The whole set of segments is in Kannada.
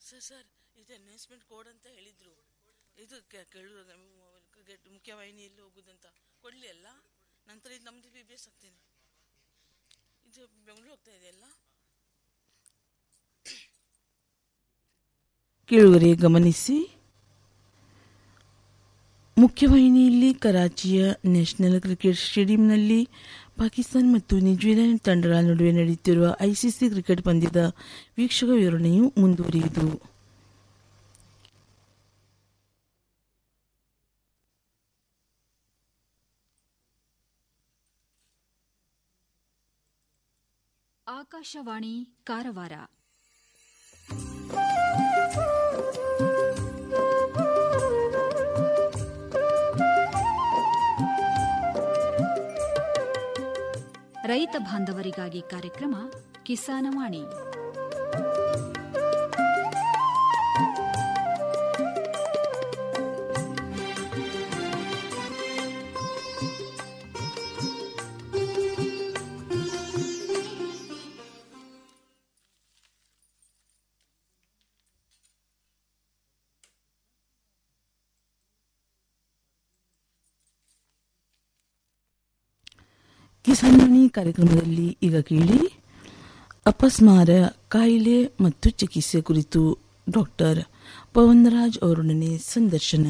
ಸರ್ ಸರ್ ಇದು ಅನೌನ್ಸ್ಮೆಂಟ್ ಕೋಡ್ ಅಂತ ಹೇಳಿದ್ರು ಇದು ಕೇಳು ಮುಖ್ಯವಾಹಿನಿಯಲ್ಲಿ ಹೋಗುದಂತ ಕೊಡ್ಲಿ ಅಲ್ಲ ನಂತರ ಇದು ನಮ್ದು ಬಿ ಬಿ ಎಸ್ ಆಗ್ತೇನೆ ಇದು ಬೆಂಗಳೂರು ಹೋಗ್ತಾ ಇದೆ ಅಲ್ಲ ಕೇಳುಗರೆ ಗಮನಿಸಿ ಮುಖ್ಯವಾಹಿನಿಯಲ್ಲಿ ಕರಾಚಿಯ ನ್ಯಾಷನಲ್ ಕ್ರಿಕೆಟ್ ಸ್ಟೇಡಿಯಂನಲ್ಲಿ ಪಾಕಿಸ್ತಾನ ಮತ್ತು ನ್ಯೂಜಿಲೆಂಡ್ ತಂಡಗಳ ನಡುವೆ ನಡೆಯುತ್ತಿರುವ ಐಸಿಸಿ ಕ್ರಿಕೆಟ್ ಪಂದ್ಯದ ವೀಕ್ಷಕ ವಿವರಣೆಯು ಮುಂದುವರಿಯಿತು ಆಕಾಶವಾಣಿ ಕಾರವಾರ ರೈತ ಬಾಂಧವರಿಗಾಗಿ ಕಾರ್ಯಕ್ರಮ ಕಿಸಾನವಾಣಿ ಕಿಸಾನ್ವಾಣಿ ಕಾರ್ಯಕ್ರಮದಲ್ಲಿ ಈಗ ಕೇಳಿ ಅಪಸ್ಮಾರ ಕಾಯಿಲೆ ಮತ್ತು ಚಿಕಿತ್ಸೆ ಕುರಿತು ಡಾಕ್ಟರ್ ಪವನ್ರಾಜ್ ಅವರೊಡನೆ ಸಂದರ್ಶನ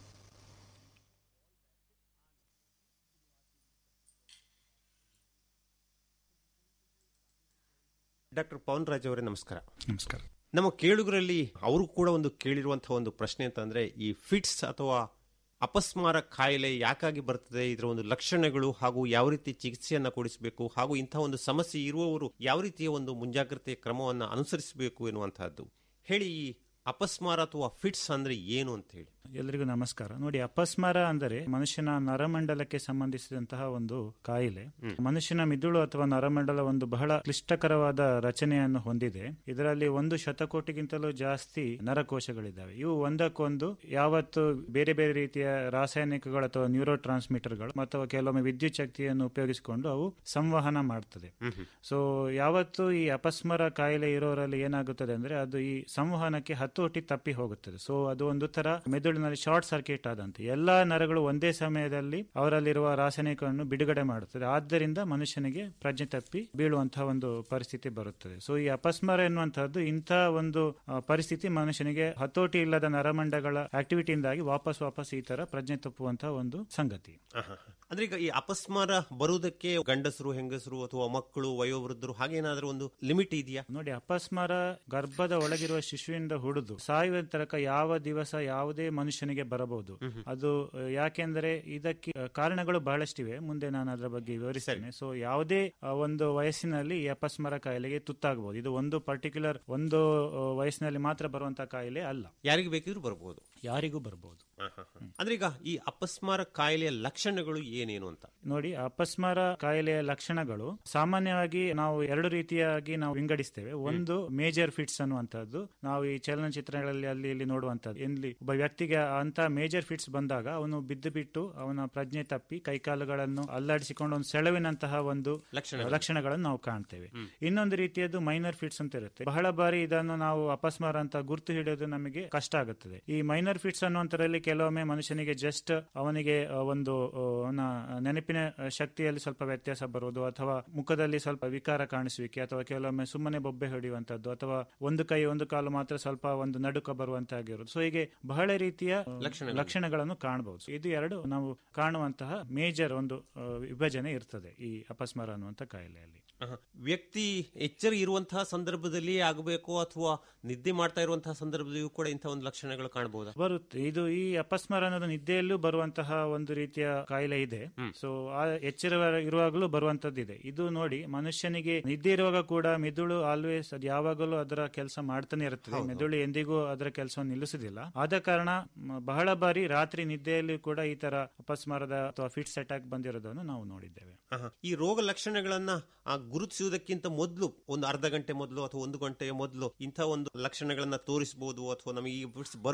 ಡಾಕ್ಟರ್ ಪವನ್ ರಾಜ್ ಅವರೇ ನಮಸ್ಕಾರ ನಮಸ್ಕಾರ ನಮ್ಮ ಕೇಳುಗರಲ್ಲಿ ಅವರು ಕೂಡ ಒಂದು ಕೇಳಿರುವಂತಹ ಒಂದು ಪ್ರಶ್ನೆ ಅಂತಂದ್ರೆ ಈ ಫಿಟ್ಸ್ ಅಥವಾ ಅಪಸ್ಮಾರ ಕಾಯಿಲೆ ಯಾಕಾಗಿ ಬರ್ತದೆ ಇದರ ಒಂದು ಲಕ್ಷಣಗಳು ಹಾಗೂ ಯಾವ ರೀತಿ ಚಿಕಿತ್ಸೆಯನ್ನ ಕೊಡಿಸಬೇಕು ಹಾಗೂ ಇಂತಹ ಒಂದು ಸಮಸ್ಯೆ ಇರುವವರು ಯಾವ ರೀತಿಯ ಒಂದು ಮುಂಜಾಗ್ರತೆ ಕ್ರಮವನ್ನು ಅನುಸರಿಸಬೇಕು ಎನ್ನುವಂತಹದ್ದು ಹೇಳಿ ಈ ಅಪಸ್ಮಾರ ಅಥವಾ ಫಿಟ್ಸ್ ಅಂದ್ರೆ ಏನು ಅಂತ ಹೇಳಿ ಎಲ್ಲರಿಗೂ ನಮಸ್ಕಾರ ನೋಡಿ ಅಪಸ್ಮಾರ ಅಂದರೆ ಮನುಷ್ಯನ ನರಮಂಡಲಕ್ಕೆ ಸಂಬಂಧಿಸಿದಂತಹ ಒಂದು ಕಾಯಿಲೆ ಮನುಷ್ಯನ ಮಿದುಳು ಅಥವಾ ನರಮಂಡಲ ಒಂದು ಬಹಳ ಕ್ಲಿಷ್ಟಕರವಾದ ರಚನೆಯನ್ನು ಹೊಂದಿದೆ ಇದರಲ್ಲಿ ಒಂದು ಶತಕೋಟಿಗಿಂತಲೂ ಜಾಸ್ತಿ ನರಕೋಶಗಳಿದ್ದಾವೆ ಇವು ಒಂದಕ್ಕೊಂದು ಯಾವತ್ತು ಬೇರೆ ಬೇರೆ ರೀತಿಯ ರಾಸಾಯನಿಕಗಳು ಅಥವಾ ನ್ಯೂರೋ ಟ್ರಾನ್ಸ್ಮಿಟರ್ಗಳು ಅಥವಾ ಕೆಲವೊಮ್ಮೆ ವಿದ್ಯುತ್ ಶಕ್ತಿಯನ್ನು ಉಪಯೋಗಿಸಿಕೊಂಡು ಅವು ಸಂವಹನ ಮಾಡ್ತದೆ ಸೊ ಯಾವತ್ತು ಈ ಅಪಸ್ಮರ ಕಾಯಿಲೆ ಇರೋರಲ್ಲಿ ಏನಾಗುತ್ತದೆ ಅಂದ್ರೆ ಅದು ಈ ಸಂವಹನಕ್ಕೆ ಹತೋಟಿ ತಪ್ಪಿ ಹೋಗುತ್ತದೆ ಸೊ ಅದು ಒಂದು ತರ ಮೆದುಳಿನಲ್ಲಿ ಶಾರ್ಟ್ ಸರ್ಕ್ಯೂಟ್ ಆದಂತೆ ಎಲ್ಲಾ ನರಗಳು ಒಂದೇ ಸಮಯದಲ್ಲಿ ಅವರಲ್ಲಿರುವ ರಾಸಾಯನಿಕವನ್ನು ಬಿಡುಗಡೆ ಮಾಡುತ್ತದೆ ಆದ್ದರಿಂದ ಮನುಷ್ಯನಿಗೆ ಪ್ರಜ್ಞೆ ತಪ್ಪಿ ಬೀಳುವಂತಹ ಒಂದು ಪರಿಸ್ಥಿತಿ ಬರುತ್ತದೆ ಸೊ ಈ ಅಪಸ್ಮರ ಎನ್ನುವಂತಹದ್ದು ಇಂತಹ ಒಂದು ಆ, ಪರಿಸ್ಥಿತಿ ಮನುಷ್ಯನಿಗೆ ಹತೋಟಿ ಇಲ್ಲದ ನರಮಂಡಗಳ ಆಕ್ಟಿವಿಟಿಯಿಂದಾಗಿ ವಾಪಸ್ ವಾಪಸ್ ಈ ತರ ಪ್ರಜ್ಞೆ ತಪ್ಪುವಂತಹ ಒಂದು ಸಂಗತಿ ಆಹಾ. ಅಂದ್ರೆ ಈಗ ಈ ಅಪಸ್ಮಾರ ಬರುವುದಕ್ಕೆ ಗಂಡಸರು ಹೆಂಗಸರು ಅಥವಾ ಮಕ್ಕಳು ವಯೋವೃದ್ಧರು ಹಾಗೇನಾದ್ರೂ ಒಂದು ಲಿಮಿಟ್ ಇದೆಯಾ ನೋಡಿ ಅಪಸ್ಮಾರ ಗರ್ಭದ ಒಳಗಿರುವ ಶಿಶುವಿಂದ ಹುಡಿದು ಸಾಯುವ ತನಕ ಯಾವ ದಿವಸ ಯಾವುದೇ ಮನುಷ್ಯನಿಗೆ ಬರಬಹುದು ಅದು ಅ, ಯಾಕೆಂದ್ರೆ ಇದಕ್ಕೆ ಅ, ಕಾರಣಗಳು ಬಹಳಷ್ಟಿವೆ ಮುಂದೆ ನಾನು ಅದರ ಬಗ್ಗೆ ವಿವರಿಸ್ತೇನೆ ಸೊ ಯಾವುದೇ ಅ, ಒಂದು ವಯಸ್ಸಿನಲ್ಲಿ ಈ ಅಪಸ್ಮಾರ ಕಾಯಿಲೆಗೆ ತುತ್ತಾಗಬಹುದು ಇದು ಒಂದು ಪರ್ಟಿಕ್ಯುಲರ್ ಒಂದು ಅ, ವಯಸ್ಸಿನಲ್ಲಿ ಮಾತ್ರ ಬರುವಂತಹ ಕಾಯಿಲೆ ಅಲ್ಲ ಯಾರಿಗೆ ಬೇಕಿದ್ರು ಬರಬಹುದು ಯಾರಿಗೂ ಬರಬಹುದು ಅಂದ್ರೆ ಈಗ ಈ ಅಪಸ್ಮಾರ ಕಾಯಿಲೆಯ ಲಕ್ಷಣಗಳು ಏನೇನು ಅಂತ ನೋಡಿ ಅಪಸ್ಮಾರ ಕಾಯಿಲೆಯ ಲಕ್ಷಣಗಳು ಸಾಮಾನ್ಯವಾಗಿ ನಾವು ಎರಡು ರೀತಿಯಾಗಿ ನಾವು ವಿಂಗಡಿಸ್ತೇವೆ ಒಂದು ಮೇಜರ್ ಫಿಟ್ಸ್ ಅನ್ನುವಂಥದ್ದು ನಾವು ಈ ಚಲನಚಿತ್ರಗಳಲ್ಲಿ ಅಲ್ಲಿ ಇಲ್ಲಿ ನೋಡುವಂತದ್ದು ಇಲ್ಲಿ ಒಬ್ಬ ವ್ಯಕ್ತಿಗೆ ಅಂತ ಮೇಜರ್ ಫಿಟ್ಸ್ ಬಂದಾಗ ಅವನು ಬಿದ್ದು ಬಿಟ್ಟು ಅವನ ಪ್ರಜ್ಞೆ ತಪ್ಪಿ ಕೈಕಾಲುಗಳನ್ನು ಅಲ್ಲಾಡಿಸಿಕೊಂಡು ಒಂದು ಸೆಳವಿನಂತಹ ಒಂದು ಲಕ್ಷಣಗಳು. ಲಕ್ಷಣಗಳನ್ನು ನಾವು ಕಾಣ್ತೇವೆ ಇನ್ನೊಂದು ರೀತಿಯದ್ದು ಮೈನರ್ ಫಿಟ್ಸ್ ಅಂತ ಇರುತ್ತೆ ಬಹಳ ಬಾರಿ ಇದನ್ನು ನಾವು ಅಪಸ್ಮಾರ ಅಂತ ಗುರುತು ಹಿಡಿಯೋದು ನಮಗೆ ಕಷ್ಟ ಆಗುತ್ತದೆ ಈ ಮೈನರ್ ಫಿಟ್ಸ್ ಅನ್ನುವಂಥದ್ರಲ್ಲಿ ಕೆಲವೊಮ್ಮೆ ಮನುಷ್ಯನಿಗೆ ಜಸ್ಟ್ ಅವನಿಗೆ ಆ, ಒಂದು ಆ, ಅವನ ನೆನಪಿನ ಶಕ್ತಿಯಲ್ಲಿ ಸ್ವಲ್ಪ ವ್ಯತ್ಯಾಸ ಬರುವುದು ಅಥವಾ ಮುಖದಲ್ಲಿ ಸ್ವಲ್ಪ ವಿಕಾರ ಕಾಣಿಸುವಿಕೆ ಅಥವಾ ಕೆಲವೊಮ್ಮೆ ಸುಮ್ಮನೆ ಬೊಬ್ಬೆ ಹೊಡೆಯುವಂತದ್ದು ಅಥವಾ ಒಂದು ಕೈ ಒಂದು ಕಾಲು ಮಾತ್ರ ಸ್ವಲ್ಪ ಒಂದು ನಡುಕ ಬರುವಂತಾಗಿರೋದು ಸೊ ಹೀಗೆ ಬಹಳ ರೀತಿಯ ಆ, ಲಕ್ಷಣಗಳು. ಲಕ್ಷಣಗಳನ್ನು ಕಾಣಬಹುದು ಇದು ಎರಡು ನಾವು ಕಾಣುವಂತಹ ಮೇಜರ್ ಒಂದು ಆ, ವಿಭಜನೆ ಇರ್ತದೆ ಈ ಅಪಸ್ಮಾರ ಅನ್ನುವಂಥ ಕಾಯಿಲೆಯಲ್ಲಿ ಆಹಾ. ವ್ಯಕ್ತಿ ಎಚ್ಚರ ಇರುವಂತಹ ಸಂದರ್ಭದಲ್ಲಿ ಆಗಬೇಕು ಅಥವಾ ನಿದ್ದೆ ಮಾಡ್ತಾ ಇರುವಂತಹ ಸಂದರ್ಭದಲ್ಲಿಯೂ ಕೂಡ ಇಂತಹ ಒಂದು ಲಕ್ಷಣಗಳು ಕಾಣಬಹುದಾ ಬರುತ್ತೆ ಇದು ಈ ಅಪಸ್ಮಾರ ಅನ್ನೋದು ನಿದ್ದೆಯಲ್ಲೂ ಬರುವಂತಹ ಒಂದು ರೀತಿಯ ಕಾಯಿಲೆ ಇದೆ ಸೊ ಆ ಎಚ್ಚರ ಇರುವಾಗಲೂ ಬರುವಂತದ್ದಿದೆ ಇದು ನೋಡಿ ಮನುಷ್ಯನಿಗೆ ನಿದ್ದೆ ಇರುವಾಗ ಕೂಡ ಮೆದುಳು ಆಲ್ವೇಸ್ ಅದು ಯಾವಾಗಲೂ ಅದರ ಕೆಲಸ ಮಾಡ್ತಾನೆ ಇರುತ್ತದೆ ಮೆದುಳು ಎಂದಿಗೂ ಅದರ ಕೆಲಸವನ್ನು ನಿಲ್ಲಿಸುದಿಲ್ಲ ಆದ ಕಾರಣ ಮ, ಬಹಳ ಬಾರಿ ರಾತ್ರಿ ನಿದ್ದೆಯಲ್ಲಿ ಕೂಡ ಈ ತರ ಅಪಸ್ಮಾರದ ಅಥವಾ ಫಿಟ್ಸ್ ಅಟ್ಯಾಕ್ ಬಂದಿರೋದನ್ನು ನಾವು ನೋಡಿದ್ದೇವೆ ಆಹಾ. ಈ ರೋಗ ಲಕ್ಷಣಗಳನ್ನ ಆ, ಗುರುತಿಸುವುದಕ್ಕಿಂತ ಮೊದಲು ಒಂದು ಅರ್ಧ ಗಂಟೆ ಮೊದಲು ಅಥವಾ ಒಂದು ಗಂಟೆಯ ಮೊದಲು ಇಂಥ ಒಂದು ಲಕ್ಷಣಗಳನ್ನ ತೋರಿಸಬಹುದು ಅಥವಾ ನಮಗೆ ಈ ಫಿಟ್ಸ್ ಬರಬಹುದು ಅನ್ನುವ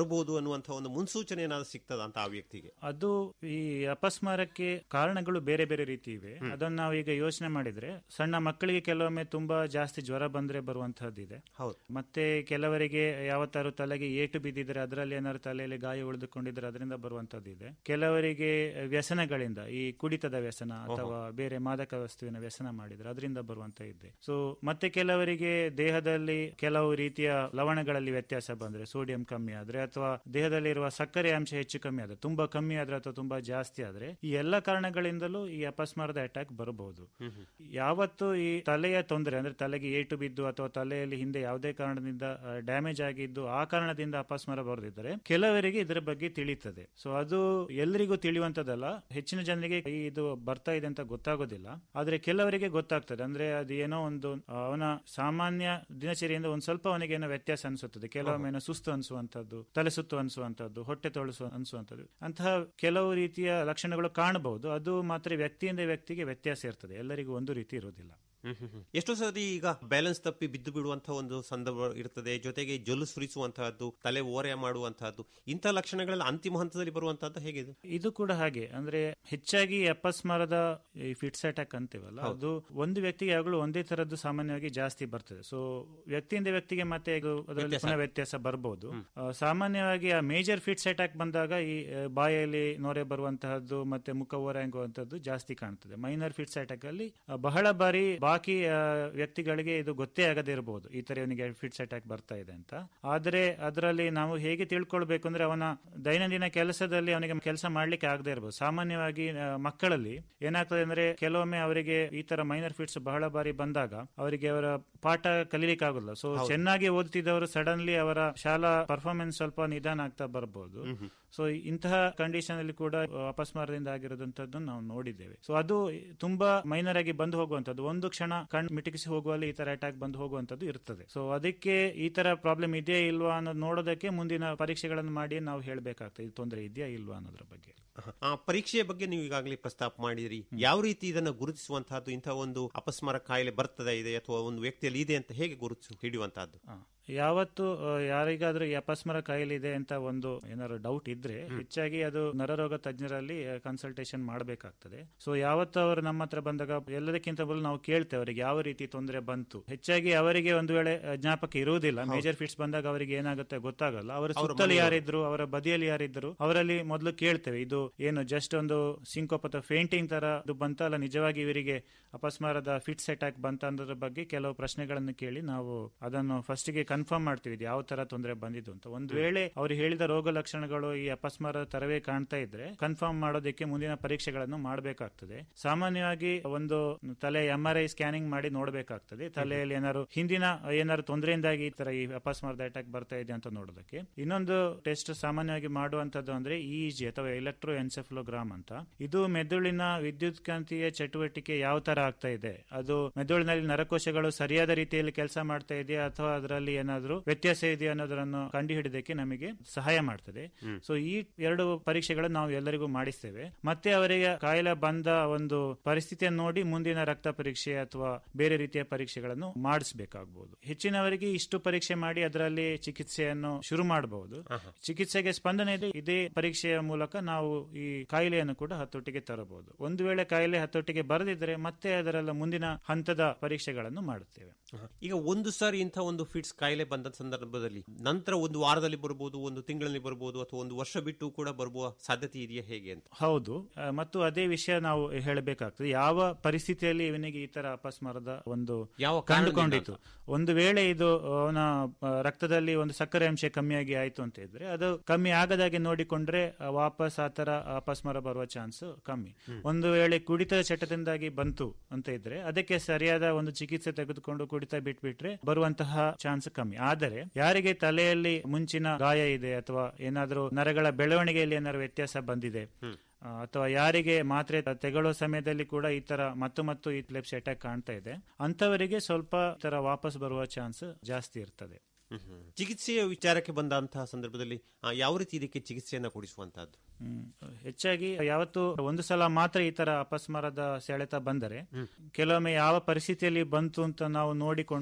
ಅನ್ನುವಂಥ ಒಂದು ಮುನ್ಸೂಚನೆ ಏನಾದ್ರು ಸಿಗ್ತದ ಅಂತ ಆ ವ್ಯಕ್ತಿಗೆ ಅದು ಈ ಅಪಸ್ಮಾರಕ್ಕೆ ಕಾರಣಗಳು ಬೇರೆ ಬೇರೆ ರೀತಿ ಇವೆ ಅದನ್ನ ನಾವು ಈಗ ಯೋಚನೆ ಮಾಡಿದ್ರೆ ಸಣ್ಣ ಮಕ್ಕಳಿಗೆ ಕೆಲವೊಮ್ಮೆ ತುಂಬಾ ಜಾಸ್ತಿ ಜ್ವರ ಬಂದ್ರೆ ಬರುವಂತಹದ್ದಿದೆ ಹೌದು ಮತ್ತೆ ಕೆಲವರಿಗೆ ಯಾವತ್ತಾರು ತಲೆಗೆ ಏಟು ಬಿದ್ದಿದ್ರೆ ಅದರಲ್ಲಿ ಏನಾದ್ರು ತಲೆಯಲ್ಲಿ ಗಾಯ ಉಳಿದುಕೊಂಡಿದ್ರೆ ಅದರಿಂದ ಬರುವಂತದ್ದಿದೆ ಕೆಲವರಿಗೆ ವ್ಯಸನಗಳಿಂದ ಈ ಕುಡಿತದ ವ್ಯಸನ ಅಥವಾ ಬೇರೆ ಮಾದಕ ವಸ್ತುವಿನ ವ್ಯಸನ ಮಾಡಿದ್ರೆ ಅದರಿಂದ ಬರುವಂತ ಇದೆ ಸೊ ಮತ್ತೆ ಕೆಲವರಿಗೆ ದೇಹದಲ್ಲಿ ಕೆಲವು ರೀತಿಯ ಲವಣಗಳಲ್ಲಿ ವ್ಯತ್ಯಾಸ ಬಂದ್ರೆ ಸೋಡಿಯಂ ಕಮ್ಮಿ ಆದ್ರೆ ಅಥವಾ ದೇಹದಲ್ಲಿರುವ ಸಕ್ಕರೆ ಅಂಶ ಹೆಚ್ಚು ಕಮ್ಮಿ ಆದ್ರೆ ತುಂಬಾ ಕಮ್ಮಿ ಆದ್ರೆ ಅಥವಾ ತುಂಬಾ ಜಾಸ್ತಿ ಆದ್ರೆ ಈ ಎಲ್ಲ ಕಾರಣಗಳಿಂದಲೂ ಈ ಅಪಸ್ಮಾರದ ಅಟ್ಯಾಕ್ ಬರಬಹುದು ಯಾವತ್ತು ಈ ತಲೆಯ ತೊಂದರೆ ಅಂದ್ರೆ ತಲೆಗೆ ಏಟು ಬಿದ್ದು ಅಥವಾ ತಲೆಯಲ್ಲಿ ಹಿಂದೆ ಯಾವುದೇ ಕಾರಣದಿಂದ ಡ್ಯಾಮೇಜ್ ಆಗಿದ್ದು ಆ ಕಾರಣದಿಂದ ಅಪಸ್ಮಾರ ಬರೆದಿದ್ದರೆ ಕೆಲವರಿಗೆ ಇದರ ಬಗ್ಗೆ ತಿಳಿತದೆ ಸೊ ಅದು ಎಲ್ಲರಿಗೂ ತಿಳಿಯುವಂತದಲ್ಲ ಹೆಚ್ಚಿನ ಜನರಿಗೆ ಈ ಇದು ಬರ್ತಾ ಇದೆ ಅಂತ ಗೊತ್ತಾಗೋದಿಲ್ಲ ಆದ್ರೆ ಕೆಲವರಿಗೆ ಗೊತ್ತಾಗ್ತದೆ ಅಂದ್ರೆ ಅದು ಏನೋ ಒಂದು ಅವನ ಸಾಮಾನ್ಯ ದಿನಚರಿಯಿಂದ ಒಂದ್ ಸ್ವಲ್ಪ ಅವನಿಗೆ ಏನೋ ವ್ಯತ್ಯಾಸ ಅನಿಸುತ್ತದೆ ಕೆಲವೊಮ್ಮೆ ಏನೋ ಸುಸ್ತು ಅನಿಸುವಂತದ್ದು ತಲೆ ಸುತ್ತು ಅನಿಸುವಂತದ್ದು ಹೊಟ್ಟೆ ತೊಳಸು ಅನಿಸುವಂತದ್ದು ಅಂತಹ ಕೆಲವು ರೀತಿಯ ಲಕ್ಷಣಗಳು ಕಾಣಬಹುದು ಅದು ಮಾತ್ರ ವ್ಯಕ್ತಿಯಿಂದ ವ್ಯಕ್ತಿಗೆ ವ್ಯತ್ಯಾಸ ಇರ್ತದೆ ಎಲ್ಲರಿಗೂ ಒಂದು ರೀತಿ ಇರುವುದಿಲ್ಲ ಎಷ್ಟೋ ಸರಿ ಈಗ ಬ್ಯಾಲೆನ್ಸ್ ತಪ್ಪಿ ಬಿದ್ದು ಬಿಡುವಂತಹ ಒಂದು ಸಂದರ್ಭ ಇರ್ತದೆ ಜೊತೆಗೆ ಜೊಲ್ಲು ಸುರಿಸುವಂತಹದ್ದು ತಲೆ ಓರೆ ಮಾಡುವಂತಹದ್ದು ಇಂತಹ ಲಕ್ಷಣಗಳೆಲ್ಲ ಅಂತಿಮ ಹಂತದಲ್ಲಿ ಬರುವಂತಹದ್ದು ಹೇಗಿದೆ ಇದು ಕೂಡ ಹಾಗೆ ಅಂದ್ರೆ ಹೆಚ್ಚಾಗಿ ಅಪಸ್ಮಾರದ ಈ ಫಿಟ್ಸ್ ಅಟ್ಯಾಕ್ ಅಂತೀವಲ್ಲ ಅದು ಒಂದು ವ್ಯಕ್ತಿಗೆ ಯಾವಾಗಲೂ ಒಂದೇ ತರದ್ದು ಸಾಮಾನ್ಯವಾಗಿ ಜಾಸ್ತಿ ಬರ್ತದೆ ಸೊ ವ್ಯಕ್ತಿಯಿಂದ ವ್ಯಕ್ತಿಗೆ ಮತ್ತೆ ಇದು ಅದರಲ್ಲಿ ಪುನಃ ವ್ಯತ್ಯಾಸ ಬರಬಹುದು ಸಾಮಾನ್ಯವಾಗಿ ಆ ಮೇಜರ್ ಫಿಟ್ಸ್ ಅಟ್ಯಾಕ್ ಬಂದಾಗ ಈ ಆ, ಬಾಯಲ್ಲಿ ನೊರೆ ಬರುವಂತಹದ್ದು ಮತ್ತೆ ಮುಖ ಓರಂಗುವಂತದ್ದು ಜಾಸ್ತಿ ಕಾಣ್ತದೆ ಮೈನರ್ ಫಿಟ್ಸ್ ಅಟ್ಯಾಕ್ ಅಲ್ಲಿ ಆ, ಬಹಳ ಬಾರಿ ಬಾಕಿ ಆ, ವ್ಯಕ್ತಿಗಳಿಗೆ ಇದು ಗೊತ್ತೇ ಆಗದೇ ಇರಬಹುದು ಈ ತರ ಇವನಿಗೆ ಫಿಟ್ಸ್ ಅಟ್ಯಾಕ್ ಬರ್ತಾ ಇದೆ ಅಂತ ಆದ್ರೆ ಅದರಲ್ಲಿ ನಾವು ಹೇಗೆ ತಿಳ್ಕೊಳ್ಬೇಕು ಅಂದ್ರೆ ಅವನ ದೈನಂದಿನ ಕೆಲಸದಲ್ಲಿ ಅವನಿಗೆ ಕೆಲಸ ಮಾಡ್ಲಿಕ್ಕೆ ಆಗದೆ ಇರಬಹುದು ಸಾಮಾನ್ಯವಾಗಿ ಆ, ಮಕ್ಕಳಲ್ಲಿ ಏನಾಗ್ತದೆ ಅಂದ್ರೆ ಕೆಲವೊಮ್ಮೆ ಅವರಿಗೆ ಈ ತರ ಮೈನರ್ ಫಿಟ್ಸ್ ಬಹಳ ಬಾರಿ ಬಂದಾಗ ಅವರಿಗೆ ಅವರ ಪಾಠ ಕಲೀಲಿಕ್ಕೆ ಆಗುದಿಲ್ಲ ಸೊ ಚೆನ್ನಾಗಿ ಓದ್ತಿದ್ದವರು ಸಡನ್ಲಿ ಅವರ ಶಾಲಾ ಪರ್ಫಾರ್ಮೆನ್ಸ್ ಸ್ವಲ್ಪ ನಿಧಾನ ಆಗ್ತಾ ಬರಬಹುದು ಸೊ ಇಂತಹ ಕಂಡೀಷನ್ ಅಲ್ಲಿ ಕೂಡ ಆ, ಅಪಸ್ಮಾರದಿಂದ ಆಗಿರೋದಂತದ್ದು ನಾವು ನೋಡಿದ್ದೇವೆ ಸೊ ಅದು ತುಂಬಾ ಮೈನರ್ ಆಗಿ ಬಂದು ಹೋಗುವಂತದ್ದು ಒಂದು ಕ್ಷಣ ಕಣ್ ಮಿಟಕಿಸಿ ಹೋಗುವಲ್ಲಿ ಈ ತರ ಅಟ್ಯಾಕ್ ಬಂದು ಹೋಗುವಂತದ್ದು ಇರ್ತದೆ ಸೊ ಅದಕ್ಕೆ ಈ ತರ ಪ್ರಾಬ್ಲಮ್ ಇದೆಯಾ ಇಲ್ವಾ ಅನ್ನೋದು ನೋಡೋದಕ್ಕೆ ಮುಂದಿನ ಪರೀಕ್ಷೆಗಳನ್ನು ಮಾಡಿ ನಾವು ಹೇಳಬೇಕಾಗ್ತದೆ ಇದು ತೊಂದರೆ ಇದೆಯಾ ಇಲ್ವಾ ಅನ್ನೋದ್ರ ಬಗ್ಗೆ ಆ ಪರೀಕ್ಷೆಯ ಬಗ್ಗೆ ನೀವು ಈಗಾಗಲೇ ಪ್ರಸ್ತಾಪ ಮಾಡಿದಿರಿ ಯಾವ ರೀತಿ ಇದನ್ನು ಗುರುತಿಸುವಂತಹದ್ದು ಇಂತಹ ಒಂದು ಅಪಸ್ಮಾರ ಕಾಯಿಲೆ ಬರ್ತದೆ ಇದೆ ಅಥವಾ ಒಂದು ವ್ಯಕ್ತಿಯಲ್ಲಿ ಇದೆ ಅಂತ ಹೇಗೆ ಗುರುತಿಸಿ ಹಿಡಿಯುವಂತಹದ್ದು ಆ, ಯಾವತ್ತು ಆ, ಯಾರಿಗಾದ್ರೂ ಈ ಅಪಸ್ಮಾರ ಕಾಯಿಲೆ ಇದೆ ಅಂತ ಒಂದು ಏನಾದ್ರು ಡೌಟ್ ಇದ್ರೆ ಹೆಚ್ಚಾಗಿ ಅದು ನರರೋಗ ತಜ್ಞರಲ್ಲಿ ಕನ್ಸಲ್ಟೇಷನ್ ಮಾಡಬೇಕಾಗ್ತದೆ ಸೊ ಯಾವತ್ತು ಅವರು ನಮ್ಮ ಹತ್ರ ಬಂದಾಗ ಎಲ್ಲದಕ್ಕಿಂತ ಮೊದಲು ನಾವು ಕೇಳ್ತೇವೆ ಅವರಿಗೆ ಯಾವ ರೀತಿ ತೊಂದರೆ ಬಂತು ಹೆಚ್ಚಾಗಿ ಅವರಿಗೆ ಒಂದು ವೇಳೆ ಆ, ಜ್ಞಾಪಕ ಇರುವುದಿಲ್ಲ ಮೇಜರ್ ಫಿಟ್ಸ್ ಬಂದಾಗ ಅವರಿಗೆ ಏನಾಗುತ್ತೆ ಗೊತ್ತಾಗಲ್ಲ ಅವರ ಸುತ್ತಲೂ ಯಾರಿದ್ರು ಅವರ ಬದಿಯಲ್ಲಿ ಯಾರಿದ್ರು ಅವರಲ್ಲಿ ಮೊದಲು ಕೇಳ್ತೇವೆ ಇದು ಏನು ಜಸ್ಟ್ ಒಂದು ಸಿಂಕೋಪ್ ಅಥವಾ ಫೇಂಟಿಂಗ್ ತರ ಇದು ಬಂತಲ್ಲ ನಿಜವಾಗಿ ಇವರಿಗೆ ಅಪಸ್ಮಾರದ ಫಿಟ್ಸ್ ಅಟ್ಯಾಕ್ ಬಂತ ಅನ್ನೋದ್ರ ಬಗ್ಗೆ ಕೆಲವು ಪ್ರಶ್ನೆಗಳನ್ನು ಕೇಳಿ ನಾವು ಅದನ್ನು ಫಸ್ಟ್ ಗೆ ಕನ್ಫರ್ಮ್ ಮಾಡ್ತೀವಿ ಇದು ಯಾವ ತರ ತೊಂದರೆ ಬಂದಿದ್ದು ಅಂತ ಒಂದು ವೇಳೆ ಅವರು ಹೇಳಿದ ರೋಗ ಲಕ್ಷಣಗಳು ಈ ಅಪಸ್ಮಾರ ತರವೇ ಕಾಣ್ತಾ ಇದ್ರೆ ಕನ್ಫರ್ಮ್ ಮಾಡೋದಕ್ಕೆ ಮುಂದಿನ ಪರೀಕ್ಷೆಗಳನ್ನು ಮಾಡಬೇಕಾಗ್ತದೆ ಸಾಮಾನ್ಯವಾಗಿ ಒಂದು ತಲೆ ಎಂ ಆರ್ ಐ ಸ್ಕ್ಯಾನಿಂಗ್ ಮಾಡಿ ನೋಡಬೇಕಾಗ್ತದೆ ತಲೆಯಲ್ಲಿ ಏನಾದ್ರು ಹಿಂದಿನ ಏನಾದ್ರು ತೊಂದರೆಯಿಂದಾಗಿ ಈ ತರ ಈ ಅಪಸ್ಮಾರದ ಅಟ್ಯಾಕ್ ಬರ್ತಾ ಇದೆ ಅಂತ ನೋಡೋದಕ್ಕೆ ಇನ್ನೊಂದು ಟೆಸ್ಟ್ ಸಾಮಾನ್ಯವಾಗಿ ಮಾಡುವಂತದ್ದು ಅಂದ್ರೆ ಇಜಿ ಅಥವಾ ಎಲೆಕ್ಟ್ರೋ ಎನ್ಸೆಫ್ಲೋಗ್ರಾಮ್ ಅಂತ ಇದು ಮೆದುಳಿನ ವಿದ್ಯುತ್ಕಾಂತೀಯ ಚಟುವಟಿಕೆ ಯಾವ ತರ ಆಗ್ತಾ ಇದೆ ಅದು ಮೆದುಳಿನಲ್ಲಿ ನರಕೋಶಗಳು ಸರಿಯಾದ ರೀತಿಯಲ್ಲಿ ಕೆಲಸ ಮಾಡ್ತಾ ಇದೆಯಾ ಅಥವಾ ಅದರಲ್ಲಿ ಏನಾದ್ರೂ ವ್ಯತ್ಯಾಸ ಇದೆಯಾ ಅನ್ನೋದನ್ನು ಕಂಡುಹಿಡಿದಕ್ಕೆ ನಮಗೆ ಸಹಾಯ ಮಾಡ್ತದೆ ಸೊ ಈ ಎರಡು ಪರೀಕ್ಷೆಗಳನ್ನು ನಾವು ಎಲ್ಲರಿಗೂ ಮಾಡಿಸ್ತೇವೆ ಮತ್ತೆ ಅವರಿಗೆ ಕಾಯಿಲೆ ಬಂದ ಒಂದು ಪರಿಸ್ಥಿತಿಯನ್ನು ನೋಡಿ ಮುಂದಿನ ರಕ್ತ ಪರೀಕ್ಷೆ ಅಥವಾ ಬೇರೆ ರೀತಿಯ ಪರೀಕ್ಷೆಗಳನ್ನು ಮಾಡಿಸಬೇಕಾಗಬಹುದು ಹೆಚ್ಚಿನವರಿಗೆ ಇಷ್ಟು ಪರೀಕ್ಷೆ ಮಾಡಿ ಅದರಲ್ಲಿ ಚಿಕಿತ್ಸೆಯನ್ನು ಶುರು ಮಾಡಬಹುದು ಚಿಕಿತ್ಸೆಗೆ ಸ್ಪಂದನೆ ಇದೆ ಇದೇ ಪರೀಕ್ಷೆಯ ಮೂಲಕ ನಾವು ಈ ಕಾಯಿಲೆಯನ್ನು ಕೂಡ ಹತೋಟಿಗೆ ತರಬಹುದು ಒಂದು ವೇಳೆ ಕಾಯಿಲೆ ಹತೋಟಿಗೆ ಬರದಿದ್ದರೆ ಮತ್ತೆ ಅದರಲ್ಲ ಮುಂದಿನ ಹಂತದ ಪರೀಕ್ಷೆಗಳನ್ನು ಮಾಡುತ್ತೇವೆ ಈಗ ಒಂದು ಸಾರಿ ಇಂಥ ಒಂದು ಫಿಟ್ಸ್ ಕಾಯಿಲೆ ಬಂದ ಸಂದರ್ಭದಲ್ಲಿ ನಂತರ ಒಂದು ವಾರದಲ್ಲಿ ಬರ್ಬೋದು ಒಂದು ತಿಂಗಳಲ್ಲಿ ಬರ್ಬೋದು ಅಥವಾ ಒಂದು ವರ್ಷ ಬಿಟ್ಟು ಕೂಡ ಬರುವ ಸಾಧ್ಯತೆ ಇದೆಯಾ ಹೇಗೆ ಅಂತ ಹೌದು ಆ, ಮತ್ತು ಅದೇ ವಿಷಯ ನಾವು ಹೇಳಬೇಕಾಗ್ತದೆ ಯಾವ ಪರಿಸ್ಥಿತಿಯಲ್ಲಿ ಇವನಿಗೆ ಈ ತರ ಅಪಸ್ಮಾರದ ಒಂದು ಯಾವ ಕಾರಣದಿಂದ ಕಂಡುಕೊಂಡಿತು ಒಂದು ವೇಳೆ ಇದು ಅವನ ಆ, ರಕ್ತದಲ್ಲಿ ಒಂದು ಸಕ್ಕರೆ ಅಂಶ ಕಮ್ಮಿಯಾಗಿ ಆಯ್ತು ಅಂತ ಇದ್ರೆ ಅದು ಕಮ್ಮಿ ಆಗದಾಗೆ ನೋಡಿಕೊಂಡ್ರೆ ಆ, ವಾಪಸ್ ಆ ತರ ಅಪಸ್ಮಾರ ಬರುವ ಚಾನ್ಸ್ ಕಮ್ಮಿ ಒಂದು ವೇಳೆ ಕುಡಿತದ ಚಟದಿಂದಾಗಿ ಬಂತು ಅಂತ ಇದ್ರೆ ಅದಕ್ಕೆ ಸರಿಯಾದ ಒಂದು ಚಿಕಿತ್ಸೆ ತೆಗೆದುಕೊಂಡು ಕುಡಿತ ಬಿಟ್ಬಿಟ್ರೆ ಬರುವಂತಹ ಚಾನ್ಸ್ ಕಮ್ಮಿ ಆದರೆ ಯಾರಿಗೆ ತಲೆಯಲ್ಲಿ ಮುಂಚಿನ ಗಾಯ ಇದೆ ಅಥವಾ ಏನಾದರೂ ನರಗಳ ಬೆಳವಣಿಗೆಯಲ್ಲಿ ಏನಾದ್ರು ವ್ಯತ್ಯಾಸ ಬಂದಿದೆ ಆ, ಅಥವಾ ಯಾರಿಗೆ ಮಾತ್ರೆ ತೆಗೊಳ್ಳೋ ಸಮಯದಲ್ಲಿ ಕೂಡ ಈ ತರ ಮತ್ತು ಮತ್ತು ಈ ಲೆಪ್ಸ್ ಅಟ್ಯಾಕ್ ಕಾಣ್ತಾ ಇದೆ ಅಂತವರಿಗೆ ಸ್ವಲ್ಪ ಈ ತರ ವಾಪಸ್ ಬರುವ ಚಾನ್ಸ್ ಜಾಸ್ತಿ ಇರ್ತದೆ ಚಿಕಿತ್ಸೆಯ ವಿಚಾರಕ್ಕೆ ಬಂದಂತಹ ಸಂದರ್ಭದಲ್ಲಿ ಆ, ಯಾವ ರೀತಿ ಇದಕ್ಕೆ ಚಿಕಿತ್ಸೆಯನ್ನ ಕೊಡಿಸುವಂತಹದ್ದು ಹ್ಮ್. ಹೆಚ್ಚಾಗಿ ಯಾವತ್ತು ಒಂದು ಸಲ ಮಾತ್ರ ಈ ತರ ಅಪಸ್ಮಾರದ ಸೆಳೆತ ಬಂದರೆ ಕೆಲವೊಮ್ಮೆ ಯಾವ ಪರಿಸ್ಥಿತಿಯಲ್ಲಿ ಬಂತು ಅಂತ ನಾವು ನೋಡಿಕೊಂಡು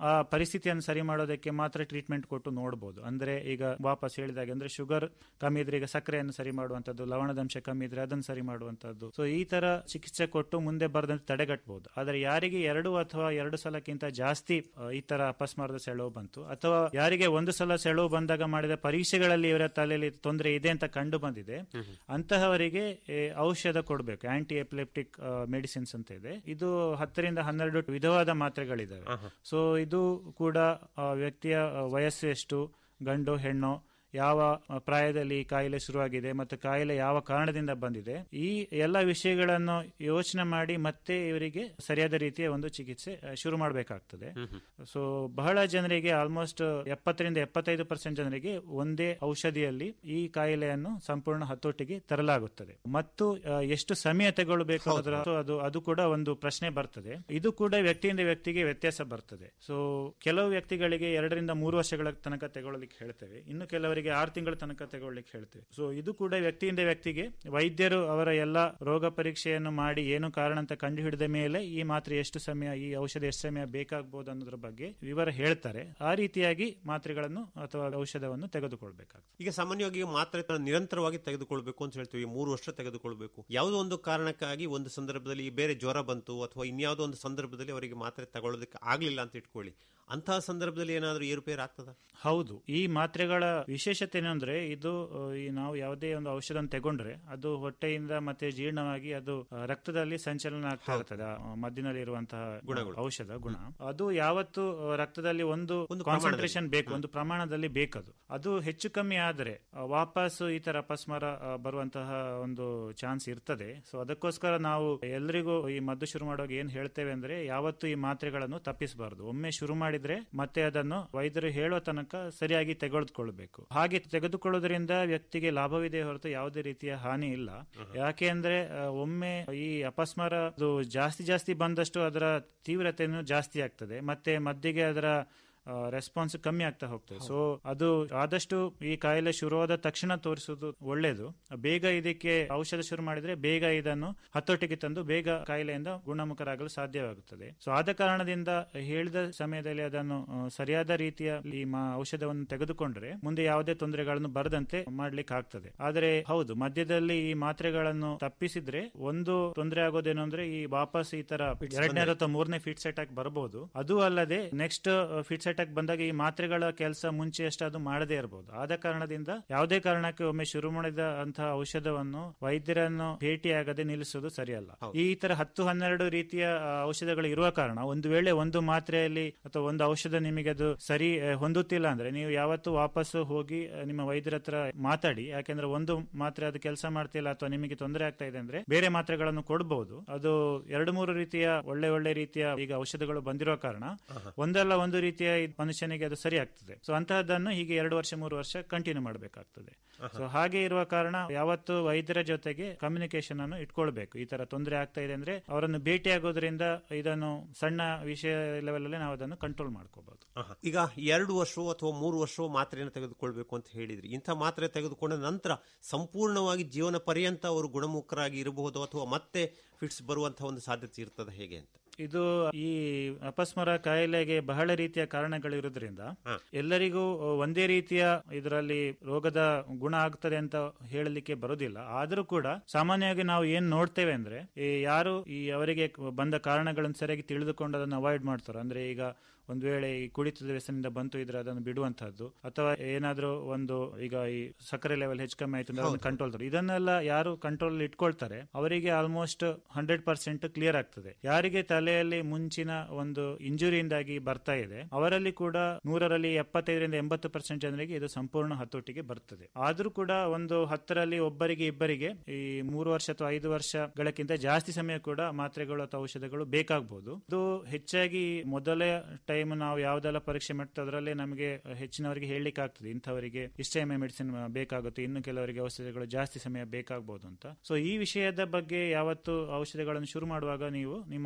ಆ ಪರಿಸ್ಥಿತಿಯನ್ನು ಸರಿ ಮಾಡೋದಕ್ಕೆ ಮಾತ್ರ ಟ್ರೀಟ್ಮೆಂಟ್ ಕೊಟ್ಟು ನೋಡಬಹುದು ಅಂದ್ರೆ ಈಗ ವಾಪಸ್ ಹೇಳಿದಾಗೆ ಅಂದ್ರೆ ಶುಗರ್ ಕಮ್ಮಿ ಇದ್ರೆ ಈಗ ಸಕ್ಕರೆಯನ್ನು ಸರಿ ಮಾಡುವಂತದ್ದು ಲವಣದಂಶ ಕಮ್ಮಿ ಇದ್ರೆ ಅದನ್ನು ಸರಿ ಮಾಡುವಂತದ್ದು ಸೊ ಈ ತರ ಚಿಕಿತ್ಸೆ ಕೊಟ್ಟು ಮುಂದೆ ಬರದಂತೆ ತಡೆಗಟ್ಟಬಹುದು ಆದರೆ ಯಾರಿಗೆ ಎರಡು ಅಥವಾ ಎರಡು ಸಲಕ್ಕಿಂತ ಜಾಸ್ತಿ ಆ, ಈ ತರ ಅಪಸ್ಮಾರದ ಸೆಳವು ಬಂತು ಅಥವಾ ಯಾರಿಗೆ ಒಂದು ಸಲ ಸೆಳವು ಬಂದಾಗ ಮಾಡಿದ ಪರೀಕ್ಷೆಗಳಲ್ಲಿ ಇವರ ತಲೆಯಲ್ಲಿ ತೊಂದರೆ ಇದೆ ಅಂತ ಕಂಡು ಬಂದಿದೆ ಅಂತಹವರಿಗೆ ಏ, ಔಷಧ ಕೊಡಬೇಕು ಆಂಟಿ ಎಪಿಲೆಪ್ಟಿಕ್ ಮೆಡಿಸಿನ್ಸ್ ಅಂತ ಇದೆ ಇದು ಹತ್ತರಿಂದ ಹನ್ನೆರಡು ವಿಧವಾದ ಮಾತ್ರೆಗಳಿದಾವೆ ಸೊ ಇದು ಕೂಡ ಆ, ವ್ಯಕ್ತಿಯ ಆ, ವಯಸ್ಸು ಎಷ್ಟು ಗಂಡು ಹೆಣ್ಣು ಯಾವ ಆ, ಪ್ರಾಯದಲ್ಲಿ ಈ ಕಾಯಿಲೆ ಶುರುವಾಗಿದೆ ಮತ್ತು ಕಾಯಿಲೆ ಯಾವ ಕಾರಣದಿಂದ ಬಂದಿದೆ ಈ ಎಲ್ಲ ವಿಷಯಗಳನ್ನು ಯೋಚನೆ ಮಾಡಿ ಮತ್ತೆ ಇವರಿಗೆ ಸರಿಯಾದ ರೀತಿಯ ಒಂದು ಚಿಕಿತ್ಸೆ ಆ, ಶುರು ಮಾಡಬೇಕಾಗ್ತದೆ ಸೊ ಬಹಳ ಜನರಿಗೆ ಆಲ್ಮೋಸ್ಟ್ ಎಪ್ಪತ್ತರಿಂದ ಎಪ್ಪತ್ತೈದು ಪರ್ಸೆಂಟ್ ಜನರಿಗೆ ಒಂದೇ ಔಷಧಿಯಲ್ಲಿ ಈ ಕಾಯಿಲೆಯನ್ನು ಸಂಪೂರ್ಣ ಹತೋಟಿಗೆ ತರಲಾಗುತ್ತದೆ ಮತ್ತು ಆ, ಎಷ್ಟು ಸಮಯ ತಗೊಳ್ಬೇಕು ಅನ್ನೋದರ ಅದು ಅದು ಕೂಡ ಒಂದು ಪ್ರಶ್ನೆ ಬರ್ತದೆ ಇದು ಕೂಡ ವ್ಯಕ್ತಿಯಿಂದ ವ್ಯಕ್ತಿಗೆ ವ್ಯತ್ಯಾಸ ಬರ್ತದೆ ಸೊ ಕೆಲವು ವ್ಯಕ್ತಿಗಳಿಗೆ ಎರಡರಿಂದ ಮೂರು ವರ್ಷಗಳ ತನಕ ತಗೊಳ್ಳಿಕ್ಕೆ ಹೇಳ್ತೇವೆ ಇನ್ನು ಕೆಲವರಿಗೆ ಆರು ತಿಂಗಳ ತನಕ ತಗೊಳ್ಳಿಕ್ಕೆ ಹೇಳ್ತೇವೆ ಸೊ ಇದು ಕೂಡ ವ್ಯಕ್ತಿಯಿಂದ ವ್ಯಕ್ತಿಗೆ ವೈದ್ಯರು ಅವರ ಎಲ್ಲ ರೋಗ ಪರೀಕ್ಷೆಯನ್ನು ಮಾಡಿ ಏನು ಕಾರಣ ಅಂತ ಕಂಡು ಹಿಡಿದ ಮೇಲೆ ಈ ಮಾತ್ರೆ ಎಷ್ಟು ಸಮಯ ಈ ಔಷಧ ಎಷ್ಟು ಸಮಯ ಬೇಕಾಗಬಹುದು ಅನ್ನೋದ್ರ ಬಗ್ಗೆ ವಿವರ ಹೇಳ್ತಾರೆ ಆ ರೀತಿಯಾಗಿ ಮಾತ್ರೆಗಳನ್ನು ಅಥವಾ ಔಷಧವನ್ನು ತೆಗೆದುಕೊಳ್ಬೇಕಾಗ್ತದೆ ಈಗ ಸಾಮಾನ್ಯವಾಗಿ ಮಾತ್ರೆ ನಿರಂತರವಾಗಿ ತೆಗೆದುಕೊಳ್ಬೇಕು ಅಂತ ಹೇಳ್ತೀವಿ ಮೂರು ವರ್ಷ ತೆಗೆದುಕೊಳ್ಬೇಕು ಯಾವುದೋ ಒಂದು ಕಾರಣಕ್ಕಾಗಿ ಒಂದು ಸಂದರ್ಭದಲ್ಲಿ ಬೇರೆ ಜ್ವರ ಬಂತು ಅಥವಾ ಇನ್ಯಾವುದೋ ಒಂದು ಸಂದರ್ಭದಲ್ಲಿ ಅವರಿಗೆ ಮಾತ್ರೆ ತಗೊಳ್ಳೋದಕ್ಕೆ ಆಗ್ಲಿಲ್ಲ ಅಂತ ಇಟ್ಕೊಳ್ಳಿ ಅಂತಹ ಸಂದರ್ಭದಲ್ಲಿ ಏನಾದರೂ ಏರುಪೇರು ಆಗ್ತದ ಹೌದು ಈ ಮಾತ್ರೆಗಳ ವಿಶೇಷತೆ ಏನಂದ್ರೆ ಇದು ಆ, ಈ ನಾವು ಯಾವುದೇ ಒಂದು ಔಷಧ ತಗೊಂಡ್ರೆ ಅದು ಹೊಟ್ಟೆಯಿಂದ ಮತ್ತೆ ಜೀರ್ಣವಾಗಿ ಅದು ಆ, ರಕ್ತದಲ್ಲಿ ಸಂಚಲನ ಆಗ್ತಾ ಇರ್ತದೆ ಆ ಮದ್ದಿನಲ್ಲಿ ಇರುವಂತಹ ಔಷಧ ಗುಣ ಅದು ಯಾವತ್ತು ಆ, ರಕ್ತದಲ್ಲಿ ಒಂದು ಒಂದು ಕಾನ್ಸಂಟ್ರೇಷನ್ ಬೇಕು ಒಂದು ಪ್ರಮಾಣದಲ್ಲಿ ಬೇಕದು ಅದು ಹೆಚ್ಚು ಕಮ್ಮಿ ಆದರೆ ಆ, ವಾಪಸ್ ಈ ತರ ಅಪಸ್ಮಾರ ಆ, ಬರುವಂತಹ ಒಂದು ಚಾನ್ಸ್ ಇರ್ತದೆ ಸೊ ಅದಕ್ಕೋಸ್ಕರ ನಾವು ಎಲ್ರಿಗೂ ಈ ಮದ್ದು ಶುರು ಮಾಡುವಾಗ ಏನ್ ಹೇಳ್ತೇವೆ ಅಂದ್ರೆ ಯಾವತ್ತು ಈ ಮಾತ್ರೆಗಳನ್ನು ತಪ್ಪಿಸಬಾರದು ಒಮ್ಮೆ ಶುರು ಮಾಡಿದ್ರೆ ಮತ್ತೆ ಅದನ್ನು ವೈದ್ಯರು ಹೇಳೋ ತನಕ ಸರಿಯಾಗಿ ತೆಗೆದುಕೊಳ್ಬೇಕು ಹಾಗೆ ತೆಗೆದುಕೊಳ್ಳೋದ್ರಿಂದ ವ್ಯಕ್ತಿಗೆ ಲಾಭವಿದೆ ಹೊರತು ಯಾವುದೇ ರೀತಿಯ ಹಾನಿ ಇಲ್ಲ ಯಾಕೆ ಅಂದ್ರೆ ಆ, ಒಮ್ಮೆ ಈ ಅಪಸ್ಮಾರ ಅದು ಜಾಸ್ತಿ ಜಾಸ್ತಿ ಬಂದಷ್ಟು ಅದರ ತೀವ್ರತೆಯನ್ನು ಜಾಸ್ತಿ ಆಗ್ತದೆ ಮತ್ತೆ ಮದ್ದಿಗೆ ಅದರ ರೆಸ್ಪಾನ್ಸ್ ಕಮ್ಮಿ ಆಗ್ತಾ ಹೋಗ್ತದೆ ಸೊ ಅದು ಆದಷ್ಟು ಈ ಕಾಯಿಲೆ ಶುರುವಾದ ತಕ್ಷಣ ತೋರಿಸುವುದು ಒಳ್ಳೆಯದು ಬೇಗ ಇದಕ್ಕೆ ಔಷಧ ಶುರು ಮಾಡಿದ್ರೆ ಬೇಗ ಇದನ್ನು ಹತೋಟಿಗೆ ತಂದು ಬೇಗ ಕಾಯಿಲೆಯಿಂದ ಗುಣಮುಖರಾಗಲು ಸಾಧ್ಯವಾಗುತ್ತದೆ ಸೊ ಆದ ಕಾರಣದಿಂದ ಹೇಳಿದ ಸಮಯದಲ್ಲಿ ಅದನ್ನು ಆ, ಸರಿಯಾದ ರೀತಿಯ ಈ ಮಾ- ಔಷಧವನ್ನು ತೆಗೆದುಕೊಂಡ್ರೆ ಮುಂದೆ ಯಾವುದೇ ತೊಂದರೆಗಳನ್ನು ಬರದಂತೆ ಮಾಡ್ಲಿಕ್ಕೆ ಆಗ್ತದೆ ಆದರೆ ಹೌದು ಮಧ್ಯದಲ್ಲಿ ಈ ಮಾತ್ರೆಗಳನ್ನು ತಪ್ಪಿಸಿದ್ರೆ ಒಂದು ತೊಂದರೆ ಆಗೋದೇನು ಅಂದ್ರೆ ಈ ವಾಪಸ್ ಈ ತರ ಎರಡನೇ ಅಥವಾ ಮೂರನೇ ಫಿಟ್ ಸೆಟ್ ಆಗಿ ಬರಬಹುದು ಅದು ಅಲ್ಲದೆ ನೆಕ್ಸ್ಟ್ ಫಿಟ್ ಸೆಟ್ ಆಗಿ ಬಂದಾಗ ಈ ಮಾತ್ರೆಗಳ ಕೆಲಸ ಮುಂಚೆ ಅಷ್ಟು ಅದು ಮಾಡದೇ ಇರಬಹುದು ಆದ ಕಾರಣದಿಂದ ಯಾವುದೇ ಕಾರಣಕ್ಕೆ ಒಮ್ಮೆ ಶುರು ಮಾಡಿದ ಅಂತಹ ಔಷಧವನ್ನು ವೈದ್ಯರನ್ನು ಭೇಟಿಯಾಗದೆ ನಿಲ್ಲಿಸೋದು ಸರಿಯಲ್ಲ ಈ ತರ ಹತ್ತು ಹನ್ನೆರಡು ರೀತಿಯ ಆ, ಔಷಧಗಳು ಇರುವ ಕಾರಣ ಒಂದು ವೇಳೆ ಒಂದು ಮಾತ್ರೆಯಲ್ಲಿ ಅಥವಾ ಒಂದು ಔಷಧ ನಿಮಗೆ ಅದು ಸರಿ ಆ, ಹೊಂದುತ್ತಿಲ್ಲ ಅಂದ್ರೆ ನೀವು ಯಾವತ್ತು ವಾಪಸ್ಸು ಹೋಗಿ ಆ, ನಿಮ್ಮ ವೈದ್ಯರ ಹತ್ರ ಮಾತಾಡಿ ಯಾಕೆಂದ್ರೆ ಒಂದು ಮಾತ್ರೆ ಅದು ಕೆಲಸ ಮಾಡ್ತಿಲ್ಲ ಅಥವಾ ನಿಮಗೆ ತೊಂದರೆ ಆಗ್ತಾ ಇದೆ ಅಂದ್ರೆ ಬೇರೆ ಮಾತ್ರೆಗಳನ್ನು ಕೊಡಬಹುದು ಅದು ಎರಡು ಮೂರು ರೀತಿಯ ಒಳ್ಳೆ ಒಳ್ಳೆ ರೀತಿಯ ಈಗ ಔಷಧಗಳು ಬಂದಿರೋ ಕಾರಣ ಒಂದಲ್ಲ ಒಂದು ರೀತಿಯ ಇದ್ ಮನುಷ್ಯನಿಗೆ ಅದು ಸರಿ ಆಗ್ತದೆ ಸೊ ಅಂತಹದ್ದನ್ನು ಹೀಗೆ ಎರಡು ವರ್ಷ ಮೂರು ವರ್ಷ ಕಂಟಿನ್ಯೂ ಮಾಡಬೇಕಾಗ್ತದೆ ಸೊ ಹಾಗೆ ಇರುವ ಕಾರಣ ಯಾವತ್ತು ವೈದ್ಯರ ಜೊತೆಗೆ ಕಮ್ಯುನಿಕೇಶನ್ ಅನ್ನು ಇಟ್ಕೊಳ್ಬೇಕು ಈ ತರ ತೊಂದರೆ ಆಗ್ತಾ ಇದೆ ಅಂದ್ರೆ ಅವರನ್ನು ಭೇಟಿಯಾಗೋದ್ರಿಂದ ಇದನ್ನು ಸಣ್ಣ ವಿಷಯ ಲೆವೆಲ್ ಅಲ್ಲಿ ನಾವು ಅದನ್ನು ಕಂಟ್ರೋಲ್ ಮಾಡ್ಕೋಬಹುದು ಆಹಾ. ಈಗ ಎರಡು ವರ್ಷವೋ ಅಥವಾ ಮೂರು ವರ್ಷವೋ ಮಾತ್ರೆಯನ್ನು ತೆಗೆದುಕೊಳ್ಬೇಕು ಅಂತ ಹೇಳಿದ್ರಿ ಇಂಥ ಮಾತ್ರೆ ತೆಗೆದುಕೊಂಡ ನಂತರ ಸಂಪೂರ್ಣವಾಗಿ ಜೀವನ ಪರ್ಯಂತ ಅವರು ಗುಣಮುಖರಾಗಿ ಇರಬಹುದು ಅಥವಾ ಮತ್ತೆ ಫಿಟ್ಸ್ ಬರುವಂತಹ ಒಂದು ಸಾಧ್ಯತೆ ಇರ್ತದೆ ಹೇಗೆ ಅಂತ ಇದು ಈ ಅಪಸ್ಮರ ಕಾಯಿಲೆಗೆ ಬಹಳ ರೀತಿಯ ಕಾರಣಗಳಿರೋದ್ರಿಂದ ಹ. ಎಲ್ಲರಿಗೂ ಒಂದೇ ರೀತಿಯ ಇದರಲ್ಲಿ ರೋಗದ ಗುಣ ಆಗ್ತದೆ ಅಂತ ಹೇಳಲಿಕ್ಕೆ ಬರುವುದಿಲ್ಲ ಆದರೂ ಕೂಡ ಸಾಮಾನ್ಯವಾಗಿ ನಾವು ಏನ್ ನೋಡ್ತೇವೆ ಅಂದ್ರೆ ಈ ಯಾರು ಈ ಅವರಿಗೆ ಬಂದ ಕಾರಣಗಳನ್ನು ಸರಿಯಾಗಿ ತಿಳಿದುಕೊಂಡು ಅದನ್ನು ಅವಾಯ್ಡ್ ಮಾಡ್ತಾರೆ ಅಂದ್ರೆ ಈಗ ಒಂದು ವೇಳೆ ಈ ಕುಡಿತದ ವ್ಯಸನದಿಂದ ಬಂತು ಇದ್ರೆ ಅದನ್ನು ಬಿಡುವಂತಹದ್ದು ಅಥವಾ ಏನಾದ್ರೂ ಒಂದು ಈಗ ಈ ಸಕ್ಕರೆ ಲೆವೆಲ್ ಹೆಚ್ಚು ಕಮ್ಮಿ ಆಯ್ತು ಅಂದ್ರೆ ಅದನ್ನು ಕಂಟ್ರೋಲ್ ಇದನ್ನೆಲ್ಲ ಯಾರು ಕಂಟ್ರೋಲ್ ಇಟ್ಕೊಳ್ತಾರೆ ಅವರಿಗೆ ಆಲ್ಮೋಸ್ಟ್ ಹಂಡ್ರೆಡ್ ಪರ್ಸೆಂಟ್ ಕ್ಲಿಯರ್ ಆಗ್ತದೆ ಯಾರಿಗೆ ತಲೆಯಲ್ಲಿ ಮುಂಚಿನ ಒಂದು ಇಂಜುರಿಯಿಂದಾಗಿ ಬರ್ತಾ ಇದೆ ಅವರಲ್ಲಿ ಕೂಡ ನೂರರಲ್ಲಿ ಎಪ್ಪತ್ತೈದರಿಂದ ಎಂಬತ್ತು ಪರ್ಸೆಂಟ್ ಜನರಿಗೆ ಇದು ಸಂಪೂರ್ಣ ಹತೋಟಿಗೆ ಬರ್ತದೆ ಆದ್ರೂ ಕೂಡ ಒಂದು ಹತ್ತರಲ್ಲಿ ಒಬ್ಬರಿಗೆ ಇಬ್ಬರಿಗೆ ಈ ಮೂರು ವರ್ಷ ಅಥವಾ ಐದು ವರ್ಷಗಳಕ್ಕಿಂತ ಜಾಸ್ತಿ ಸಮಯ ಕೂಡ ಮಾತ್ರೆಗಳು ಅಥವಾ ಔಷಧಗಳು ಬೇಕಾಗಬಹುದು ಇದು ಹೆಚ್ಚಾಗಿ ಮೊದಲೇ ಟೈಮ್ ನಾವು ಯಾವ್ದೆಲ್ಲ ಪರೀಕ್ಷೆ ಮಾಡ್ತೀವಿ ಅದರಲ್ಲೇ ನಮಗೆ ಹೆಚ್ಚಿನವರಿಗೆ ಹೇಳಲಿಕ್ಕೆ ಆಗ್ತದೆ ಇಂಥವರಿಗೆ ಇಷ್ಟ ಎಮ್ ಮೆಡಿಸಿನ್ ಬೇಕಾಗುತ್ತೆ ಇನ್ನು ಕೆಲವರಿಗೆ ಔಷಧಿಗಳು ಜಾಸ್ತಿ ಸಮಯ ಬೇಕಾಗಬಹುದು ಅಂತ ಸೊ ಈ ವಿಷಯದ ಬಗ್ಗೆ ಯಾವತ್ತು ಔಷಧಿಗಳನ್ನು ಶುರು ಮಾಡುವಾಗ ನೀವು ನಿಮ್ಮ ವೈದ್ಯರ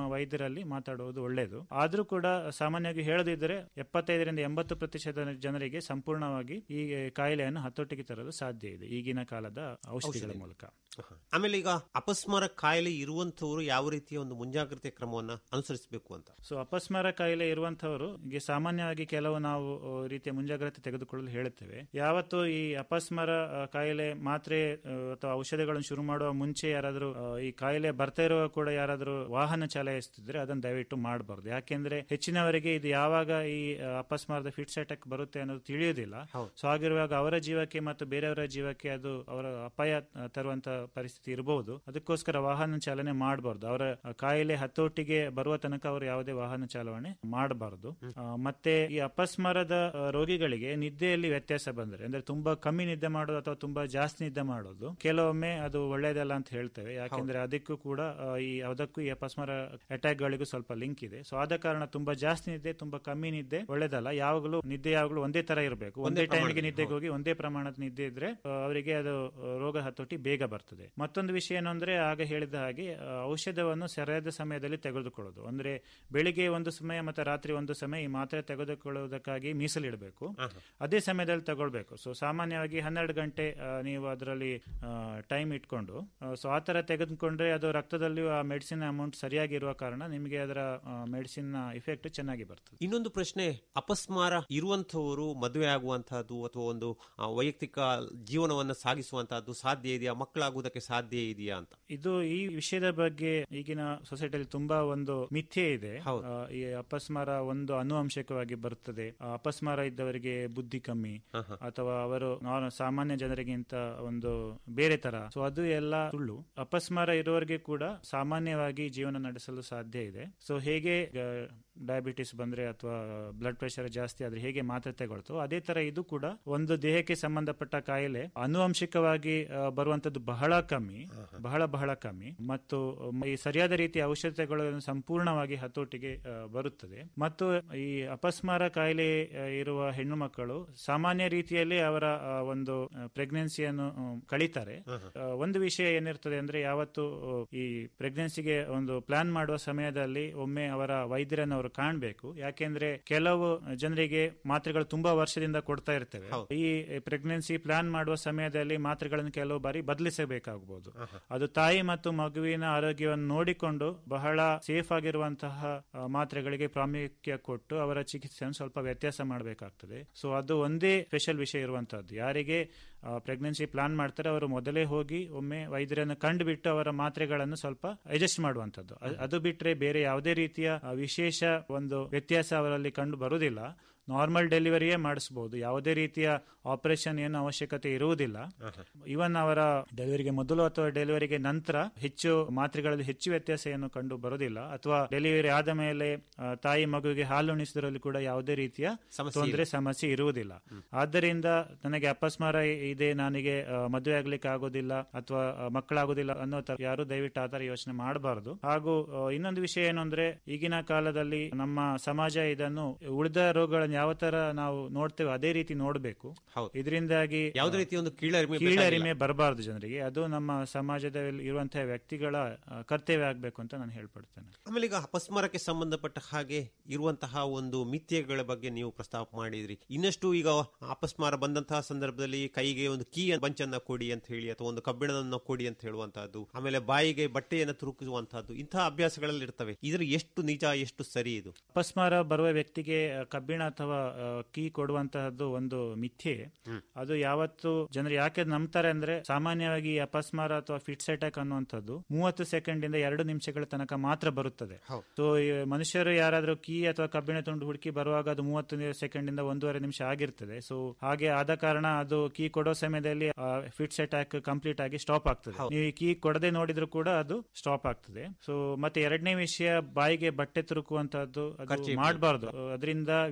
ಇದರಲ್ಲಿ ಮಾತಾಡುವುದು ಒಳ್ಳೆಯದು ಆದ್ರೂ ಕೂಡ ಸಾಮಾನ್ಯವಾಗಿ ಹೇಳದಿದ್ದರೆ ಎಪ್ಪತ್ತೈದರಿಂದ ಎಂಬತ್ತು ಪ್ರತಿಶತ ಜನರಿಗೆ ಸಂಪೂರ್ಣವಾಗಿ ಈ ಕಾಯಿಲೆಯನ್ನು ಹತೋಟಿಗೆ ತರಲು ಸಾಧ್ಯ ಇದೆ ಈಗಿನ ಕಾಲದ ಔಷಧಿಗಳ ಮೂಲಕ ಆಮೇಲೆ ಈಗ ಅಪಸ್ಮಾರ ಕಾಯಿಲೆ ಇರುವಂತವರು ಯಾವ ರೀತಿಯ ಒಂದು ಮುಂಜಾಗ್ರತೆ ಕ್ರಮವನ್ನ ಅನುಸರಿಸಬೇಕು ಅಂತ ಸೊ ಅಪಸ್ಮಾರ ಕಾಯಿಲೆ ಇರುವಂತವರು ಈಗ ಸಾಮಾನ್ಯವಾಗಿ ಕೆಲವು ನಾವು ಆ, ರೀತಿಯ ಮುಂಜಾಗ್ರತೆ ತೆಗೆದುಕೊಳ್ಳಲು ಹೇಳುತ್ತೇವೆ ಯಾವತ್ತು ಈ ಅಪಸ್ಮಾರ ಆ, ಕಾಯಿಲೆ ಮಾತ್ರೆ ಆ, ಅಥವಾ ಔಷಧಿಗಳನ್ನು ಶುರು ಮಾಡುವ ಮುಂಚೆ ಯಾರಾದರೂ ಆ, ಈ ಕಾಯಿಲೆ ಬರ್ತಾ ಇರುವ ಕೂಡ ಯಾರಾದರೂ ವಾಹನ ಚಲಾಯಿಸುತ್ತಿದ್ರೆ ಅದನ್ನು ದಯವಿಟ್ಟು ಮಾಡಬಾರ್ದು ಯಾಕೆಂದ್ರೆ ಹೆಚ್ಚಿನವರಿಗೆ ಇದು ಯಾವಾಗ ಈ ಆ, ಅಪಸ್ಮಾರದ ಫಿಟ್ಸ್ ಅಟ್ಯಾಕ್ ಬರುತ್ತೆ ಅನ್ನೋದು ತಿಳಿಯುವುದಿಲ್ಲ ಸೊ ಹಾಗಿರುವಾಗ ಅವರ ಜೀವಕ್ಕೆ ಮತ್ತು ಬೇರೆಯವರ ಜೀವಕ್ಕೆ ಅದು ಅವರ ಅಪಾಯ ಆ, ತರುವಂತ ಪರಿಸ್ಥಿತಿ ಇರಬಹುದು ಅದಕ್ಕೋಸ್ಕರ ವಾಹನ ಚಾಲನೆ ಮಾಡಬಾರ್ದು ಅವರ ಆ, ಕಾಯಿಲೆ ಹತೋಟಿಗೆ ಬರುವ ತನಕ ಅವರು ಯಾವುದೇ ವಾಹನ ಚಾಲನೆ ಮಾಡಬಾರದು ಮತ್ತೆ ಈ ಅಪಸ್ಮಾರದ ಆ, ರೋಗಿಗಳಿಗೆ ನಿದ್ದೆಯಲ್ಲಿ ವ್ಯತ್ಯಾಸ ಬಂದರೆ ಅಂದ್ರೆ ತುಂಬಾ ಕಮ್ಮಿ ನಿದ್ದೆ ಮಾಡೋದು ಅಥವಾ ತುಂಬಾ ಜಾಸ್ತಿ ನಿದ್ದೆ ಮಾಡೋದು ಕೆಲವೊಮ್ಮೆ ಅದು ಒಳ್ಳೆಯದಲ್ಲ ಅಂತ ಹೇಳ್ತೇವೆ ಯಾಕೆಂದ್ರೆ ಅದಕ್ಕೂ ಕೂಡ ಆ, ಈ ಅದಕ್ಕೂ ಈ ಅಪಸ್ಮಾರ ಅಟ್ಯಾಕ್ ಗಳಿಗೂ ಸ್ವಲ್ಪ ಲಿಂಕ್ ಇದೆ ಸೊ ಆದ ಕಾರಣ ತುಂಬಾ ಜಾಸ್ತಿ ನಿದ್ದೆ ತುಂಬಾ ಕಮ್ಮಿ ನಿದ್ದೆ ಒಳ್ಳೆದಲ್ಲ ಯಾವಾಗಲೂ ನಿದ್ದೆ ಯಾವಾಗಲೂ ಒಂದೇ ತರ ಇರಬೇಕು ಒಂದೇ ಟೈಮಿಗೆ ನಿದ್ದೆಗೆ ಹೋಗಿ ಒಂದೇ ಪ್ರಮಾಣದ ನಿದ್ದೆ ಇದ್ರೆ ಆ, ಅವರಿಗೆ ಅದು ಆ, ರೋಗ ಹತೋಟಿ ಬೇಗ ಬರ್ತದೆ ಮತ್ತೊಂದು ವಿಷಯ ಏನು ಅಂದ್ರೆ ಆಗ ಹೇಳಿದ ಹಾಗೆ ಆ, ಔಷಧವನ್ನು ಸರಿಯಾದ ಸಮಯದಲ್ಲಿ ತೆಗೆದುಕೊಳ್ಳೋದು ಅಂದ್ರೆ ಬೆಳಿಗ್ಗೆ ಒಂದು ಸಮಯ ಮತ್ತೆ ರಾತ್ರಿ ಒಂದು ಸಮಯ ಈ ಮಾತ್ರೆ ತೆಗೆದುಕೊಳ್ಳುವುದಕ್ಕಾಗಿ ಮೀಸಲಿಡಬೇಕು ಅದೇ ಸಮಯದಲ್ಲಿ ತಗೊಳ್ಬೇಕು ಸೊ ಸಾಮಾನ್ಯವಾಗಿ ಹನ್ನೆರಡು ಗಂಟೆ ಆ, ನೀವು ಅದರಲ್ಲಿ ಟೈಮ್ ಇಟ್ಕೊಂಡು ಸೊ ಆ ತರ ತೆಗೆದುಕೊಂಡ್ರೆ ಅದು ರಕ್ತದಲ್ಲಿ ಆ ಮೆಡಿಸಿನ್ ಅಮೌಂಟ್ ಸರಿಯಾಗಿ ಇರುವ ಕಾರಣ ನಿಮಗೆ ಅದರ ಮೆಡಿಸಿನ್ ಇಫೆಕ್ಟ್ ಚೆನ್ನಾಗಿ ಬರ್ತದೆ ಇನ್ನೊಂದು ಪ್ರಶ್ನೆ ಅಪಸ್ಮಾರ ಇರುವಂತವರು ಮದುವೆ ಆಗುವಂತಹದ್ದು ಅಥವಾ ಒಂದು ಆ, ವೈಯಕ್ತಿಕ ಜೀವನವನ್ನು ಸಾಗಿಸುವಂತಹದ್ದು ಸಾಧ್ಯ ಇದೆಯಾ ಮಕ್ಕಳಾಗುವುದಕ್ಕೆ ಸಾಧ್ಯ ಇದೆಯಾ ಅಂತ ಇದು ಈ ವಿಷಯದ ಬಗ್ಗೆ ಈಗಿನ ಸೊಸೈಟಿಯಲ್ಲಿ ತುಂಬಾ ಒಂದು ಮಿಥ್ಯೆ ಇದೆ ಆ, ಈ ಅಪಸ್ಮಾರ ಒಂದು ಅನುವಂಶಿಕವಾಗಿ ಬರುತ್ತದೆ ಆ, ಅಪಸ್ಮಾರ ಇದ್ದವರಿಗೆ ಬುದ್ಧಿ ಕಮ್ಮಿ ಅಥವಾ ಅವರು ನಾರ್- ಸಾಮಾನ್ಯ ಜನರಿಗಿಂತ ಒಂದು ಬೇರೆ ತರ ಸೊ ಅದು ಎಲ್ಲ ಸುಳ್ಳು ಅಪಸ್ಮಾರ ಇರುವವರಿಗೆ ಕೂಡ ಸಾಮಾನ್ಯವಾಗಿ ಜೀವನ ನಡೆಸಲು ಸಾಧ್ಯ ಇದೆ ಸೊ ಹೇಗೆ ಡಯಾಬಿಟಿಸ್ ಬಂದ್ರೆ ಅಥವಾ ಬ್ಲಡ್ ಪ್ರೆಷರ್ ಜಾಸ್ತಿ ಆದ್ರೆ ಹೇಗೆ ಮಾತ್ರೆ ತಗೊಳ್ತೋ ಅದೇ ತರ ಇದು ಕೂಡ ಒಂದು ದೇಹಕ್ಕೆ ಸಂಬಂಧಪಟ್ಟ ಕಾಯಿಲೆ ಆನುವಂಶಿಕವಾಗಿ ಆ, ಬರುವಂತದ್ದು ಬಹಳ ಕಮ್ಮಿ ಬಹಳ ಬಹಳ ಕಮ್ಮಿ ಮತ್ತು ಮ್, ಈ ಸರಿಯಾದ ರೀತಿಯ ಔಷಧ ತಗೊಳ್ಳೋದು ಸಂಪೂರ್ಣವಾಗಿ ಹತೋಟಿಗೆ ಆ, ಬರುತ್ತದೆ ಮತ್ತು ಈ ಅಪಸ್ಮಾರ ಕಾಯಿಲೆ ಆ, ಇರುವ ಹೆಣ್ಣು ಮಕ್ಕಳು ಸಾಮಾನ್ಯ ರೀತಿಯಲ್ಲಿ ಅವರ ಆ, ಒಂದು ಪ್ರೆಗ್ನೆನ್ಸಿಯನ್ನು ಕಳೀತಾರೆ ಆ, ಒಂದು ವಿಷಯ ಏನಿರ್ತದೆ ಅಂದ್ರೆ ಯಾವತ್ತು ಆ, ಈ ಪ್ರೆಗ್ನೆನ್ಸಿಗೆ ಒಂದು ಪ್ಲಾನ್ ಮಾಡುವ ಸಮಯದಲ್ಲಿ ಒಮ್ಮೆ ಅವರ ವೈದ್ಯರನ್ನು ಅವರು ಕಾಣಬೇಕು ಯಾಕೆಂದ್ರೆ ಕೆಲವು ಜನರಿಗೆ ಮಾತ್ರೆಗಳು ತುಂಬಾ ವರ್ಷದಿಂದ ಕೊಡ್ತಾ ಇರ್ತೇವೆ ಈ ಪ್ರೆಗ್ನೆನ್ಸಿ ಪ್ಲಾನ್ ಮಾಡುವ ಸಮಯದಲ್ಲಿ ಮಾತ್ರೆಗಳನ್ನು ಕೆಲವು ಬಾರಿ ಬದಲಿಸಬೇಕಾಗಬಹುದು ಅದು ತಾಯಿ ಮತ್ತು ಮಗುವಿನ ಆರೋಗ್ಯವನ್ನು ನೋಡಿಕೊಂಡು ಬಹಳ ಸೇಫ್ ಆಗಿರುವಂತಹ ಆ, ಮಾತ್ರೆಗಳಿಗೆ ಪ್ರಾಮುಖ್ಯ ಕೊಟ್ಟು ಅವರ ಚಿಕಿತ್ಸೆಯನ್ನು ಸ್ವಲ್ಪ ವ್ಯತ್ಯಾಸ ಮಾಡಬೇಕಾಗ್ತದೆ ಸೊ ಅದು ಒಂದೇ ಸ್ಪೆಷಲ್ ವಿಷಯ ಇರುವಂತಹದ್ದು ಯಾರಿಗೆ ಪ್ರೆಗ್ನೆನ್ಸಿ ಪ್ಲಾನ್ ಮಾಡ್ತಾರೆ ಅವರು ಮೊದಲೇ ಹೋಗಿ ಒಮ್ಮೆ ವೈದ್ಯರನ್ನು ಕಂಡುಬಿಟ್ಟು ಅವರ ಮಾತ್ರೆಗಳನ್ನು ಸ್ವಲ್ಪ ಅಡ್ಜಸ್ಟ್ ಮಾಡುವಂತದ್ದು ಅ- ಅದು ಬಿಟ್ರೆ ಬೇರೆ ಯಾವುದೇ ರೀತಿಯ ಆ, ವಿಶೇಷ ಒಂದು ವ್ಯತ್ಯಾಸ ಅವರಲ್ಲಿ ಕಂಡು ಬರುವುದಿಲ್ಲ ನಾರ್ಮಲ್ ಡೆಲಿವರಿಯೇ ಮಾಡಿಸಬಹುದು ಯಾವುದೇ ರೀತಿಯ ಆಪರೇಷನ್ ಏನು ಅವಶ್ಯಕತೆ ಇರುವುದಿಲ್ಲ ಇವನ್ ಅವರ ಡೆಲಿವರಿಗೆ ಮೊದಲು ಅಥವಾ ಡೆಲಿವರಿಗೆ ನಂತರ ಹೆಚ್ಚು ಮಾತ್ರೆಗಳಲ್ಲಿ ಹೆಚ್ಚು ವ್ಯತ್ಯಾಸ ಏನು ಕಂಡು ಬರುವುದಿಲ್ಲ ಅಥವಾ ಡೆಲಿವರಿ ಆದ ಮೇಲೆ ಆ, ತಾಯಿ ಮಗುವಿಗೆ ಹಾಲು ಉಣಿಸುವುದರಲ್ಲಿ ಕೂಡ ಯಾವುದೇ ರೀತಿಯ ಸಮಸ್ಯೆ ತೊಂದರೆ ಸಮಸ್ಯೆ ಇರುವುದಿಲ್ಲ ಆದ್ದರಿಂದ ನನಗೆ ಅಪಸ್ಮಾರ ಇದೆ ನನಗೆ ಆ, ಮದುವೆ ಆಗ್ಲಿಕ್ಕೆ ಆಗೋದಿಲ್ಲ ಅಥವಾ ಆ, ಮಕ್ಕಳಾಗೋದಿಲ್ಲ ಅನ್ನೋ ತರ ಯಾರು ದಯವಿಟ್ಟು ಆ ತರ ಯೋಚನೆ ಮಾಡಬಾರದು ಹಾಗೂ ಆ, ಇನ್ನೊಂದು ವಿಷಯ ಏನು ಅಂದ್ರೆ ಈಗಿನ ಕಾಲದಲ್ಲಿ ನಮ್ಮ ಸಮಾಜ ಇದನ್ನು ಉಳಿದ ರೋಗಗಳನ್ನು ಯಾವ ತರ ನಾವು ನೋಡ್ತೇವೆ ಅದೇ ರೀತಿ ನೋಡಬೇಕು ಹೌದು. ಇದರಿಂದಾಗಿ ಯಾವುದೇ ರೀತಿಯ ಒಂದು ಕೀಳರಿಮೆ ಕೀಳರಿಮೆ ಬರಬಾರದು ಜನರಿಗೆ ಅದು ನಮ್ಮ ಸಮಾಜದಲ್ಲಿ ಇರುವಂತಹ ವ್ಯಕ್ತಿಗಳ ಆ, ಕರ್ತವ್ಯ ಆಗ್ಬೇಕು ಅಂತ ನಾನು ಹೇಳ್ಪಡ್ತೇನೆ ಆಮೇಲೆ ಈಗ ಅಪಸ್ಮಾರಕ್ಕೆ ಸಂಬಂಧಪಟ್ಟ ಹಾಗೆ ಇರುವಂತಹ ಒಂದು ಮಿಥ್ಯಗಳ ಬಗ್ಗೆ ನೀವು ಪ್ರಸ್ತಾಪ ಮಾಡಿದ್ರಿ ಇನ್ನಷ್ಟು ಈಗ ಅಪಸ್ಮಾರ ಬಂದಂತಹ ಸಂದರ್ಭದಲ್ಲಿ ಕೈಗೆ ಒಂದು ಕೀ ಬಂಚನ್ನ ಕೊಡಿ ಅಂತ ಹೇಳಿ ಅಥವಾ ಒಂದು ಕಬ್ಬಿಣವನ್ನು ಕೊಡಿ ಅಂತ ಹೇಳುವಂತಹದ್ದು ಆಮೇಲೆ ಬಾಯಿಗೆ ಬಟ್ಟೆಯನ್ನು ತುರುಕುವಂತಹದ್ದು ಇಂತಹ ಅಭ್ಯಾಸಗಳಲ್ಲಿ ಇರ್ತವೆ ಇದ್ರ ಎಷ್ಟು ನಿಜ ಎಷ್ಟು ಸರಿ ಇದು ಅಪಸ್ಮಾರ ಬರುವ ವ್ಯಕ್ತಿಗೆ ಆ, ಕಬ್ಬಿಣ ಅಥವಾ ಆ, ಕೀ ಕೊಡುವಂತಹದ್ದು ಒಂದು ಮಿಥ್ಯೆ ಅದು ಯಾವತ್ತು ಜನರು ಯಾಕೆ ನಂಬ್ತಾರೆ ಅಂದ್ರೆ ಸಾಮಾನ್ಯವಾಗಿ ಈ ಅಪಸ್ಮಾರ ಅಥವಾ ಫಿಟ್ಸ್ ಅಟ್ಯಾಕ್ ಅನ್ನುವಂಥದ್ದು ಮೂವತ್ತು ಸೆಕೆಂಡ್ ಇಂದ ಎರಡು ನಿಮಿಷಗಳ ತನಕ ಮಾತ್ರ ಬರುತ್ತದೆ ಸೊ ಈ ಮನುಷ್ಯರು ಯಾರಾದ್ರೂ ಕೀ ಅಥವಾ ಕಬ್ಬಿಣ ತುಂಡು ಹುಡುಕಿ ಬರುವಾಗ ಅದು ಮೂವತ್ತು ಸೆಕೆಂಡ್ ಇಂದ ಒಂದೂವರೆ ನಿಮಿಷ ಆಗಿರ್ತದೆ ಸೊ ಹಾಗೆ ಆದ ಕಾರಣ ಅದು ಕೀ ಕೊಡೋ ಸಮಯದಲ್ಲಿ ಫಿಟ್ಸ್ ಅಟ್ಯಾಕ್ ಕಂಪ್ಲೀಟ್ ಆಗಿ ಸ್ಟಾಪ್ ಆಗ್ತದೆ ನೀವು ಈ ಕೀ ಕೊಡದೆ ನೋಡಿದ್ರು ಕೂಡ ಅದು ಸ್ಟಾಪ್ ಆಗ್ತದೆ ಸೊ ಮತ್ತೆ ಎರಡನೇ ವಿಷಯ ಬಾಯಿಗೆ ಬಟ್ಟೆ ತುರುಕುವಂತಹದ್ದು ಅದು ಮಾಡಬಾರ್ದು ಅದರಿಂದ ವ್ಯಕ್ತಿಗೆ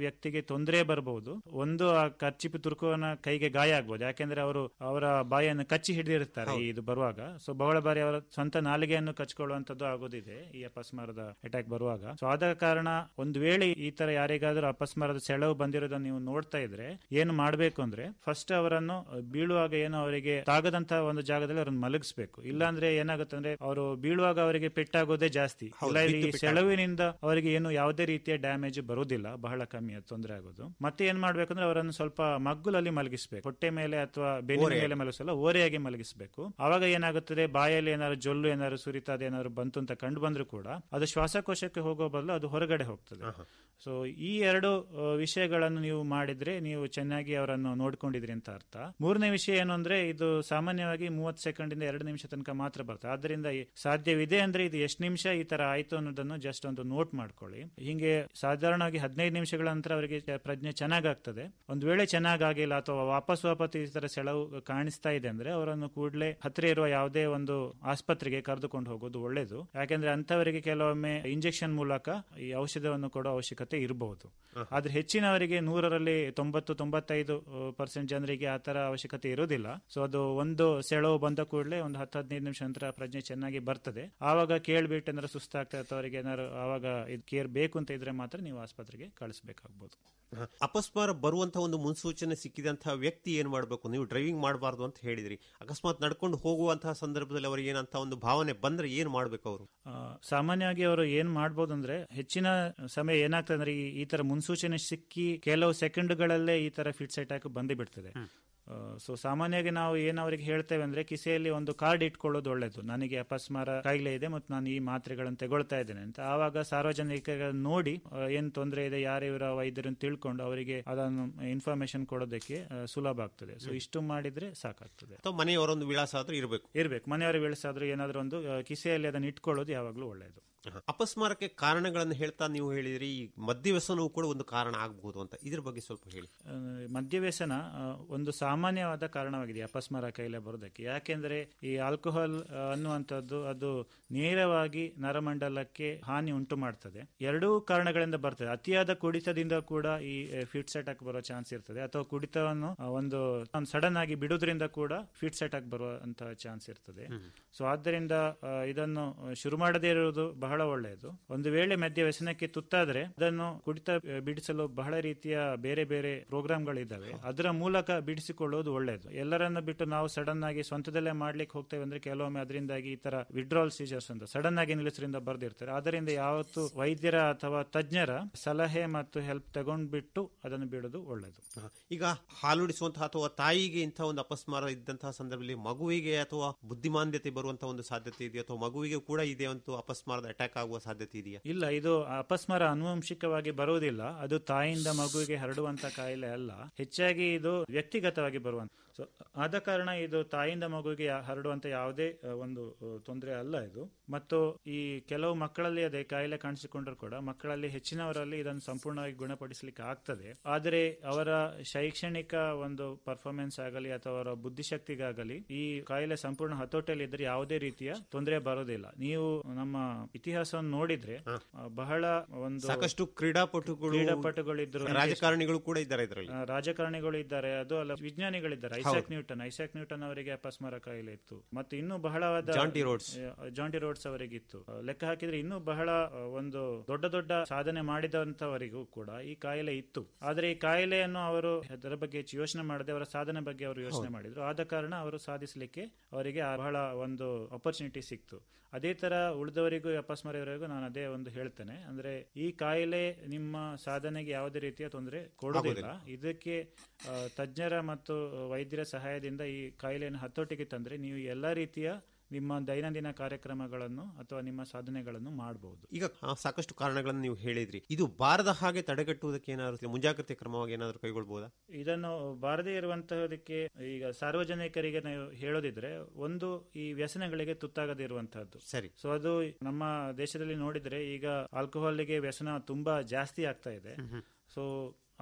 ತೊಂದರೆ ಬರಬಹುದು ಒಂದು ಆ ಕರ್ಚಿಪಿ ತುರ್ಕುವನ ಕೈಗೆ ಗಾಯ ಆಗ್ಬೋದು ಯಾಕೆಂದ್ರೆ ಅವರು ಅವರ ಬಾಯನ್ನು ಕಚ್ಚಿ ಹಿಡಿದಿರ್ತಾರೆ ಈ ಇದು ಬರುವಾಗ ಸೊ ಬಹಳ ಬಾರಿ ಅವರ ಸ್ವಂತ ನಾಲಿಗೆಯನ್ನು ಕಚ್ಕೊಳ್ಳುವಂತದ್ದು ಆಗೋದಿದೆ ಈ ಅಪಸ್ಮಾರದ ಅಟ್ಯಾಕ್ ಬರುವಾಗ ಸೊ ಆದ ಕಾರಣ ಒಂದು ವೇಳೆ ಈ ತರ ಯಾರಿಗಾದ್ರೂ ಅಪಸ್ಮಾರದ ಸೆಳವು ಬಂದಿರೋದನ್ನ ನೀವು ನೋಡ್ತಾ ಇದ್ರೆ ಏನು ಮಾಡಬೇಕು ಅಂದ್ರೆ ಫಸ್ಟ್ ಅವರನ್ನು ಬೀಳುವಾಗ ಏನು ಅವರಿಗೆ ತಾಗದಂತಹ ಒಂದು ಜಾಗದಲ್ಲಿ ಅವರನ್ನು ಮಲಗಿಸ್ಬೇಕು ಇಲ್ಲಾಂದ್ರೆ ಏನಾಗುತ್ತೆ ಅಂದ್ರೆ ಅವರು ಬೀಳುವಾಗ ಅವರಿಗೆ ಪೆಟ್ಟಾಗೋದೇ ಜಾಸ್ತಿ ಇಲ್ಲ ಈ ಸೆಳವಿನಿಂದ ಅವರಿಗೆ ಏನು ಯಾವುದೇ ರೀತಿಯ ಡ್ಯಾಮೇಜ್ ಬರುವುದಿಲ್ಲ ಬಹಳ ಕಮ್ಮಿ ಅದು ತೊಂದರೆ ಆಗೋದು ಮತ್ತೆ ಏನ್ ಮಾಡ್ಬೇಕಂದ್ರೆ ಅವರನ್ನು ಸ್ವಲ್ಪ ಮಗ್ಗುಲಲ್ಲಿ ಮಲಗಿಸ್ಬೇಕು ಹೊಟ್ಟೆ ಮೇಲೆ ಅಥವಾ ಬೆನ್ನಿನ ಮೇಲೆ ಮಲಗಿಸಲ್ಲ ಓರೆಯಾಗಿ ಮಲಗಿಸ್ಬೇಕು ಅವಾಗ ಏನಾಗುತ್ತದೆ ಬಾಯಲ್ಲಿ ಏನಾದ್ರು ಜೊಲ್ಲು ಏನಾದ್ರು ಸುರಿತಾ ಏನಾದ್ರು ಬಂತು ಅಂತ ಕಂಡು ಬಂದ್ರು ಕೂಡ ಅದು ಶ್ವಾಸಕೋಶಕ್ಕೆ ಹೋಗೋ ಬದಲು ಅದು ಹೊರಗಡೆ ಹೋಗ್ತದೆ ಸೊ ಈ ಎರಡು ಆ, ವಿಷಯಗಳನ್ನು ನೀವು ಮಾಡಿದ್ರೆ ನೀವು ಚೆನ್ನಾಗಿ ಅವರನ್ನು ನೋಡ್ಕೊಂಡಿದ್ರಿ ಅಂತ ಅರ್ಥ ಮೂರನೇ ವಿಷಯ ಏನು ಅಂದ್ರೆ ಇದು ಸಾಮಾನ್ಯವಾಗಿ ಮೂವತ್ತು ಸೆಕೆಂಡ್ ಇಂದ ಎರಡು ನಿಮಿಷ ತನಕ ಮಾತ್ರ ಬರ್ತದೆ ಆದ್ರಿಂದ ಈ ಸಾಧ್ಯವಿದೆ ಅಂದ್ರೆ ಇದು ಎಷ್ಟು ನಿಮಿಷ ಈ ತರ ಆಯ್ತು ಅನ್ನೋದನ್ನು ಜಸ್ಟ್ ಒಂದು ನೋಟ್ ಮಾಡ್ಕೊಳ್ಳಿ ಹಿಂಗೆ ಸಾಧಾರಣವಾಗಿ ಹದಿನೈದು ನಿಮಿಷಗಳ ನಂತರ ಅವರಿಗೆ ಪ್ರಜ್ಞೆ ಚೆನ್ನಾಗಾಗ್ತದೆ ಒಂದು ವೇಳೆ ಚೆನ್ನಾಗಾಗಿಲ್ಲ ಅಥವಾ ವಾಪಸ್ ವಾಪಸ್ ಈ ತರ ಸೆಳವು ಕಾಣಿಸ್ತಾ ಇದೆ ಅಂದ್ರೆ ಅವರನ್ನು ಕೂಡಲೇ ಹತ್ತಿರ ಇರುವ ಯಾವುದೇ ಒಂದು ಆಸ್ಪತ್ರೆಗೆ ಕರೆದುಕೊಂಡು ಹೋಗೋದು ಒಳ್ಳೇದು ಯಾಕೆಂದ್ರೆ ಅಂತವರಿಗೆ ಕೆಲವೊಮ್ಮೆ ಇಂಜೆಕ್ಷನ್ ಮೂಲಕ ಈ ಔಷಧವನ್ನು ಕೊಡೋ ಅವಶ್ಯಕತೆ ಇರಬಹುದು ಆದ್ರೆ ಹೆಚ್ಚಿನವರಿಗೆ ನೂರರಲ್ಲಿ ತೊಂಬತ್ತು ತೊಂಬತ್ತೈದು ಪರ್ಸೆಂಟ್ ಜನರಿಗೆ ಆ ತರ ಅವಶ್ಯಕತೆ ಇರೋದಿಲ್ಲ ಸೊ ಅದು ಒಂದು ಸೆಳವು ಬಂದ ಕೂಡಲೇ ಒಂದು ಹತ್ತು ಹದಿನೈದು ನಿಮಿಷ ನಂತರ ಪ್ರಜ್ಞೆ ಚೆನ್ನಾಗಿ ಬರ್ತದೆ ಆವಾಗ ಕೇಳ್ಬಿಟ್ಟು ಏನಾದ್ರು ಸುಸ್ತಾಗ್ತದೆ ಅಥವಾ ಅವರಿಗೆ ಏನಾದ್ರು ಆವಾಗ ಇದು ಕೇರ್ ಬೇಕು ಅಂತ ಇದ್ರೆ ಮಾತ್ರ ನೀವು ಆಸ್ಪತ್ರೆಗೆ ಕಳಿಸ್ಬೇಕಾಗ್ಬೋದು ಹ. ಅಪಸ್ಮಾರ ಬರುವಂತಹ ಒಂದು ಮುನ್ಸೂಚನೆ ಸಿಕ್ಕಿದಂತಹ ವ್ಯಕ್ತಿ ಏನ್ ಮಾಡಬೇಕು ನೀವು ಡ್ರೈವಿಂಗ್ ಮಾಡಬಾರ್ದು ಅಂತ ಹೇಳಿದ್ರಿ ಅಕಸ್ಮಾತ್ ನಡ್ಕೊಂಡು ಹೋಗುವಂತಹ ಸಂದರ್ಭದಲ್ಲಿ ಅವರಿಗೆ ಏನಂತ ಒಂದು ಭಾವನೆ ಬಂದ್ರೆ ಏನ್ ಮಾಡ್ಬೇಕು ಅವರು ಆ, ಸಾಮಾನ್ಯವಾಗಿ ಅವರು ಏನ್ ಮಾಡ್ಬೋದು ಅಂದ್ರೆ ಹೆಚ್ಚಿನ ಸಮಯ ಏನಾಗ್ತದೆ ಅಂದ್ರೆ ಈ- ಈ ತರ ಮುನ್ಸೂಚನೆ ಸಿಕ್ಕಿ ಕೆಲವು ಸೆಕೆಂಡ್ಗಳಲ್ಲೇ ಈ ತರ ಫಿಟ್ಸ್ ಅಟ್ಯಾಕ್ ಬಂದೇ ಬಿಡ್ತದೆ ಸೊ ಸಾಮಾನ್ಯವಾಗಿ ನಾವು ಏನ್ ಅವರಿಗೆ ಹೇಳ್ತೇವೆ ಅಂದ್ರೆ ಕಿಸೆಯಲ್ಲಿ ಒಂದು ಕಾರ್ಡ್ ಇಟ್ಕೊಳ್ಳೋದು ಒಳ್ಳೇದು ನನಗೆ ಅಪಸ್ಮಾರ ಕಾಯಿಲೆ ಇದೆ ಮತ್ತು ನಾನು ಈ ಮಾತ್ರೆಗಳನ್ನು ತಗೊಳ್ತಾ ಇದ್ದೇನೆ ಅಂತ ಆವಾಗ ಸಾರ್ವಜನಿಕರ ನೋಡಿ ಆ, ಏನ್ ತೊಂದರೆ ಇದೆ ಯಾರು ಇವರ ವೈದ್ಯರನ್ನು ತಿಳ್ಕೊಂಡು ಅವರಿಗೆ ಅದನ್ನು ಇನ್ಫಾರ್ಮೇಶನ್ ಕೊಡೋದಕ್ಕೆ ಆ, ಸುಲಭ ಆಗ್ತದೆ ಸೊ ಇಷ್ಟು ಮಾಡಿದ್ರೆ ಸಾಕಾಗ್ತದೆ ಅಥವಾ ಮನೆಯವರೊಂದು ವಿಳಾಸ ಆದ್ರೂ ಇರಬೇಕು ಇರ್ಬೇಕು ಮನೆಯವರ ಬೆಳೆಸಾದ್ರೂ ಏನಾದ್ರೂ ಒಂದು ಆ, ಕಿಸೆಯಲ್ಲಿ ಅದನ್ನು ಇಟ್ಕೊಳ್ಳೋದು ಯಾವಾಗಲೂ ಒಳ್ಳೆಯದು ಅಪಸ್ಮಾರಕ್ಕೆ ಕಾರಣಗಳನ್ನು ಹೇಳ್ತಾ ನೀವು ಹೇಳಿದ್ರಿ ಈ ಮದ್ಯವ್ಯಸನವು ಕೂಡ ಒಂದು ಕಾರಣ ಆಗಬಹುದು ಅಂತ ಇದ್ರ ಬಗ್ಗೆ ಸ್ವಲ್ಪ ಹೇಳಿ ಆ, ಮದ್ಯವ್ಯಸನ ಆ, ಒಂದು ಸಾಮಾನ್ಯವಾದ ಕಾರಣವಾಗಿದೆ ಈ ಅಪಸ್ಮಾರ ಕಾಯಿಲೆ ಬರೋದಕ್ಕೆ ಯಾಕೆಂದ್ರೆ ಈ ಆಲ್ಕೋಹಾಲ್ ಆ, ಅನ್ನುವಂಥದ್ದು ಅದು ನೇರವಾಗಿ ನರಮಂಡಲಕ್ಕೆ ಹಾನಿ ಉಂಟು ಮಾಡ್ತದೆ ಎರಡೂ ಕಾರಣಗಳಿಂದ ಬರ್ತದೆ ಅತಿಯಾದ ಕುಡಿತದಿಂದ ಕೂಡ ಈ ಫಿಟ್ಸ್ ಅಟ್ಯಾಕ್ ಬರೋ ಚಾನ್ಸ್ ಇರ್ತದೆ ಅಥವಾ ಕುಡಿತವನ್ನು ಆ, ಒಂದು ಸಡನ್ ಆಗಿ ಬಿಡುವುದರಿಂದ ಕೂಡ ಫಿಟ್ಸ್ ಅಟ್ಯಾಕ್ ಬರುವಂತಹ ಚಾನ್ಸ್ ಇರ್ತದೆ ಸೊ ಆದ್ದರಿಂದ ಆ, ಇದನ್ನು ಶುರು ಮಾಡದೇ ಇರುವುದು ಬಹಳ ಒಳ್ಳೆಯದು ಒಂದು ವೇಳೆ ಮದ್ಯ ವ್ಯಸನಕ್ಕೆ ತುತ್ತಾದ್ರೆ ಅದನ್ನು ಕುಡಿತ ಆ, ಬಿಡಿಸಲು ಬಹಳ ರೀತಿಯ ಬೇರೆ ಬೇರೆ ಪ್ರೋಗ್ರಾಮ್ಗಳಿದ್ದಾವೆ ಅದರ ಮೂಲಕ ಬಿಡಿಸಿಕೊಳ್ಳುವುದು ಒಳ್ಳೆಯದು ಎಲ್ಲರನ್ನ ಬಿಟ್ಟು ನಾವು ಸಡನ್ ಆಗಿ ಸ್ವಂತದಲ್ಲೇ ಮಾಡ್ಲಿಕ್ಕೆ ಹೋಗ್ತೇವೆ ಅಂದ್ರೆ ಕೆಲವೊಮ್ಮೆ ಅದರಿಂದಾಗಿ ಈ ತರ ವಿಡ್ರಾಲ್ ಸೀಜರ್ಸ್ ಅಂತ ಸಡನ್ ಆಗಿ ನಿಲ್ಲಿಸರಿಂದ ಬರ್ದಿರ್ತಾರೆ ಅದರಿಂದ ಯಾವತ್ತು ವೈದ್ಯರ ಅಥವಾ ತಜ್ಞರ ಸಲಹೆ ಮತ್ತು ಹೆಲ್ಪ್ ತಗೊಂಡ್ಬಿಟ್ಟು ಅದನ್ನು ಬಿಡೋದು ಒಳ್ಳೆಯದು ಹ. ಈಗ ಹಾಲುಡಿಸುವಂತಹ ಅಥವಾ ತಾಯಿಗೆ ಇಂತಹ ಒಂದು ಅಪಸ್ಮಾರ ಇದ್ದಂತಹ ಸಂದರ್ಭದಲ್ಲಿ ಮಗುವಿಗೆ ಅಥವಾ ಬುದ್ಧಿಮಾಂದ್ಯತೆ ಬರುವಂತಹ ಒಂದು ಸಾಧ್ಯತೆ ಇದೆಯಾ ಅಥವಾ ಮಗುವಿಗೆ ಕೂಡ ಇದೆ ಒಂದು ಅಪಸ್ಮಾರದ ಅಟ್ಯಾಕ್ ಆಗುವ ಸಾಧ್ಯತೆ ಇದೆಯಾ ಇಲ್ಲ ಇದು ಅಪಸ್ಮಾರ ಆನುವಂಶಿಕವಾಗಿ ಬರುವುದಿಲ್ಲ ಅದು ತಾಯಿಯಿಂದ ಮಗುವಿಗೆ ಹರಡುವಂತ ಕಾಯಿಲೆ ಅಲ್ಲ ಹೆಚ್ಚಾಗಿ ಇದು ವ್ಯಕ್ತಿಗತವಾಗಿ ಬರುವಂತ ಸೊ ಆದ ಕಾರಣ ಇದು ತಾಯಿಯಿಂದ ಮಗುವಿಗೆ ಯಾ- ಹರಡುವಂತ ಯಾವುದೇ ಆ, ಒಂದು ತೊಂದರೆ ಅಲ್ಲ ಇದು ಮತ್ತು ಈ ಕೆಲವು ಮಕ್ಕಳಲ್ಲಿ ಅದೇ ಕಾಯಿಲೆ ಕಾಣಿಸಿಕೊಂಡ್ರು ಕೂಡ ಮಕ್ಕಳಲ್ಲಿ ಹೆಚ್ಚಿನವರಲ್ಲಿ ಇದನ್ನು ಸಂಪೂರ್ಣವಾಗಿ ಗುಣಪಡಿಸಲಿಕ್ಕೆ ಆಗ್ತದೆ ಆದರೆ ಅವರ ಶೈಕ್ಷಣಿಕ ಒಂದು ಪರ್ಫಾರ್ಮೆನ್ಸ್ ಆಗಲಿ ಅಥವಾ ಅವರ ಬುದ್ಧಿಶಕ್ತಿಗಾಗಲಿ ಈ ಕಾಯಿಲೆ ಸಂಪೂರ್ಣ ಹತೋಟಿಯಲ್ಲಿ ಇದ್ರೆ ಯಾವುದೇ ರೀತಿಯ ತೊಂದರೆ ಬರೋದಿಲ್ಲ ನೀವು ನಮ್ಮ ಇತಿಹಾಸವನ್ನು ನೋಡಿದ್ರೆ ಆ, ಬಹಳ ಒಂದು ಸಾಕಷ್ಟು ಕ್ರೀಡಾಪಟುಗಳು ಕ್ರೀಡಾಪಟುಗಳಿದ್ರು ರಾಜಕಾರಣಿಗಳು ಕೂಡ ಇದ್ದಾರೆ ಇದರಲ್ಲಿ ಆ, ರಾಜಕಾರಣಿಗಳು ಇದ್ದಾರೆ ಅದು ಅಲ್ಲ ವಿಜ್ಞಾನಿಗಳಿದ್ದಾರೆ ಐಸಾಕ್ ನ್ಯೂಟನ್ ಐಸಾಕ್ ನ್ಯೂಟನ್ ಅವರಿಗೆ ಅಪಸ್ಮಾರ ಕಾಯಿಲೆ ಇತ್ತು ಮತ್ತು ಇನ್ನೂ ಬಹಳವಾದ ಜಾಂಟಿ ರೋಡ್ಸ್. ಆ, ಜಾಂಟಿ ರೋಡ್ಸ್ ಅವರಿಗಿತ್ತು ಆ, ಲೆಕ್ಕ ಹಾಕಿದ್ರೆ ಇನ್ನೂ ಬಹಳ ಆ, ಒಂದು ದೊಡ್ಡ ದೊಡ್ಡ ಸಾಧನೆ ಮಾಡಿದಂತವರಿಗೂ ಕೂಡ ಈ ಕಾಯಿಲೆ ಇತ್ತು ಆದ್ರೆ ಈ ಕಾಯಿಲೆಯನ್ನು ಅವರು ಅದರ ಬಗ್ಗೆ ಹೆಚ್ಚು ಯೋಚನೆ ಮಾಡದೆ ಅವರ ಸಾಧನೆ ಬಗ್ಗೆ ಅವರು ಯೋಚನೆ ಮಾಡಿದ್ರು ಆದ ಕಾರಣ ಅವರು ಸಾಧಿಸಲಿಕ್ಕೆ ಅವರಿಗೆ ಆ ಬಹಳ ಒಂದು ಅಪರ್ಚುನಿಟಿ ಸಿಕ್ತು ಅದೇ ತರ ಉಳಿದವರಿಗೂ ಅಪಸ್ಮಾರ ಇವರಿಗೂ ನಾನು ಅದೇ ಒಂದು ಹೇಳ್ತೇನೆ ಅಂದ್ರೆ ಈ ಕಾಯಿಲೆ ನಿಮ್ಮ ಸಾಧನೆಗೆ ಯಾವುದೇ ರೀತಿಯ ತೊಂದರೆ ಕೊಡೋದಿಲ್ಲ ಇದಕ್ಕೆ ಆ, ತಜ್ಞರ ಮತ್ತು ವೈದ್ಯರ ಸಹಾಯದಿಂದ ಈ ಕಾಯಿಲೆಯನ್ನು ಹತೋಟಿಗೆ ತಂದ್ರೆ ನೀವು ಎಲ್ಲಾ ರೀತಿಯ ನಿಮ್ಮ ದೈನಂದಿನ ಕಾರ್ಯಕ್ರಮಗಳನ್ನು ಅಥವಾ ನಿಮ್ಮ ಸಾಧನೆಗಳನ್ನು ಮಾಡಬಹುದು ಈಗ ಆ, ಸಾಕಷ್ಟು ಕಾರಣಗಳನ್ನು ನೀವು ಹೇಳಿದ್ರಿ ಇದು ಬಾರದ ಹಾಗೆ ತಡೆಗಟ್ಟುವುದಕ್ಕೆ ಏನಾದ್ರು ಮುಂಜಾಗ್ರತೆ ಕ್ರಮವಾಗಿ ಏನಾದ್ರು ಕೈಗೊಳ್ಬಹುದಾ ಇದನ್ನು ಬಾರದೇ ಇರುವಂತಹದಕ್ಕೆ ಈಗ ಸಾರ್ವಜನಿಕರಿಗೆ ನಾವು ಹೇಳೋದಿದ್ರೆ ಒಂದು ಈ ವ್ಯಸನಗಳಿಗೆ ತುತ್ತಾಗದೇ ಇರುವಂತಹದ್ದು ಸರಿ ಸೊ ಅದು ನಮ್ಮ ದೇಶದಲ್ಲಿ ನೋಡಿದ್ರೆ ಈಗ ಆಲ್ಕೋಹಾಲ್ಗೆ ವ್ಯಸನ ತುಂಬಾ ಜಾಸ್ತಿ ಆಗ್ತಾ ಇದೆ ಸೊ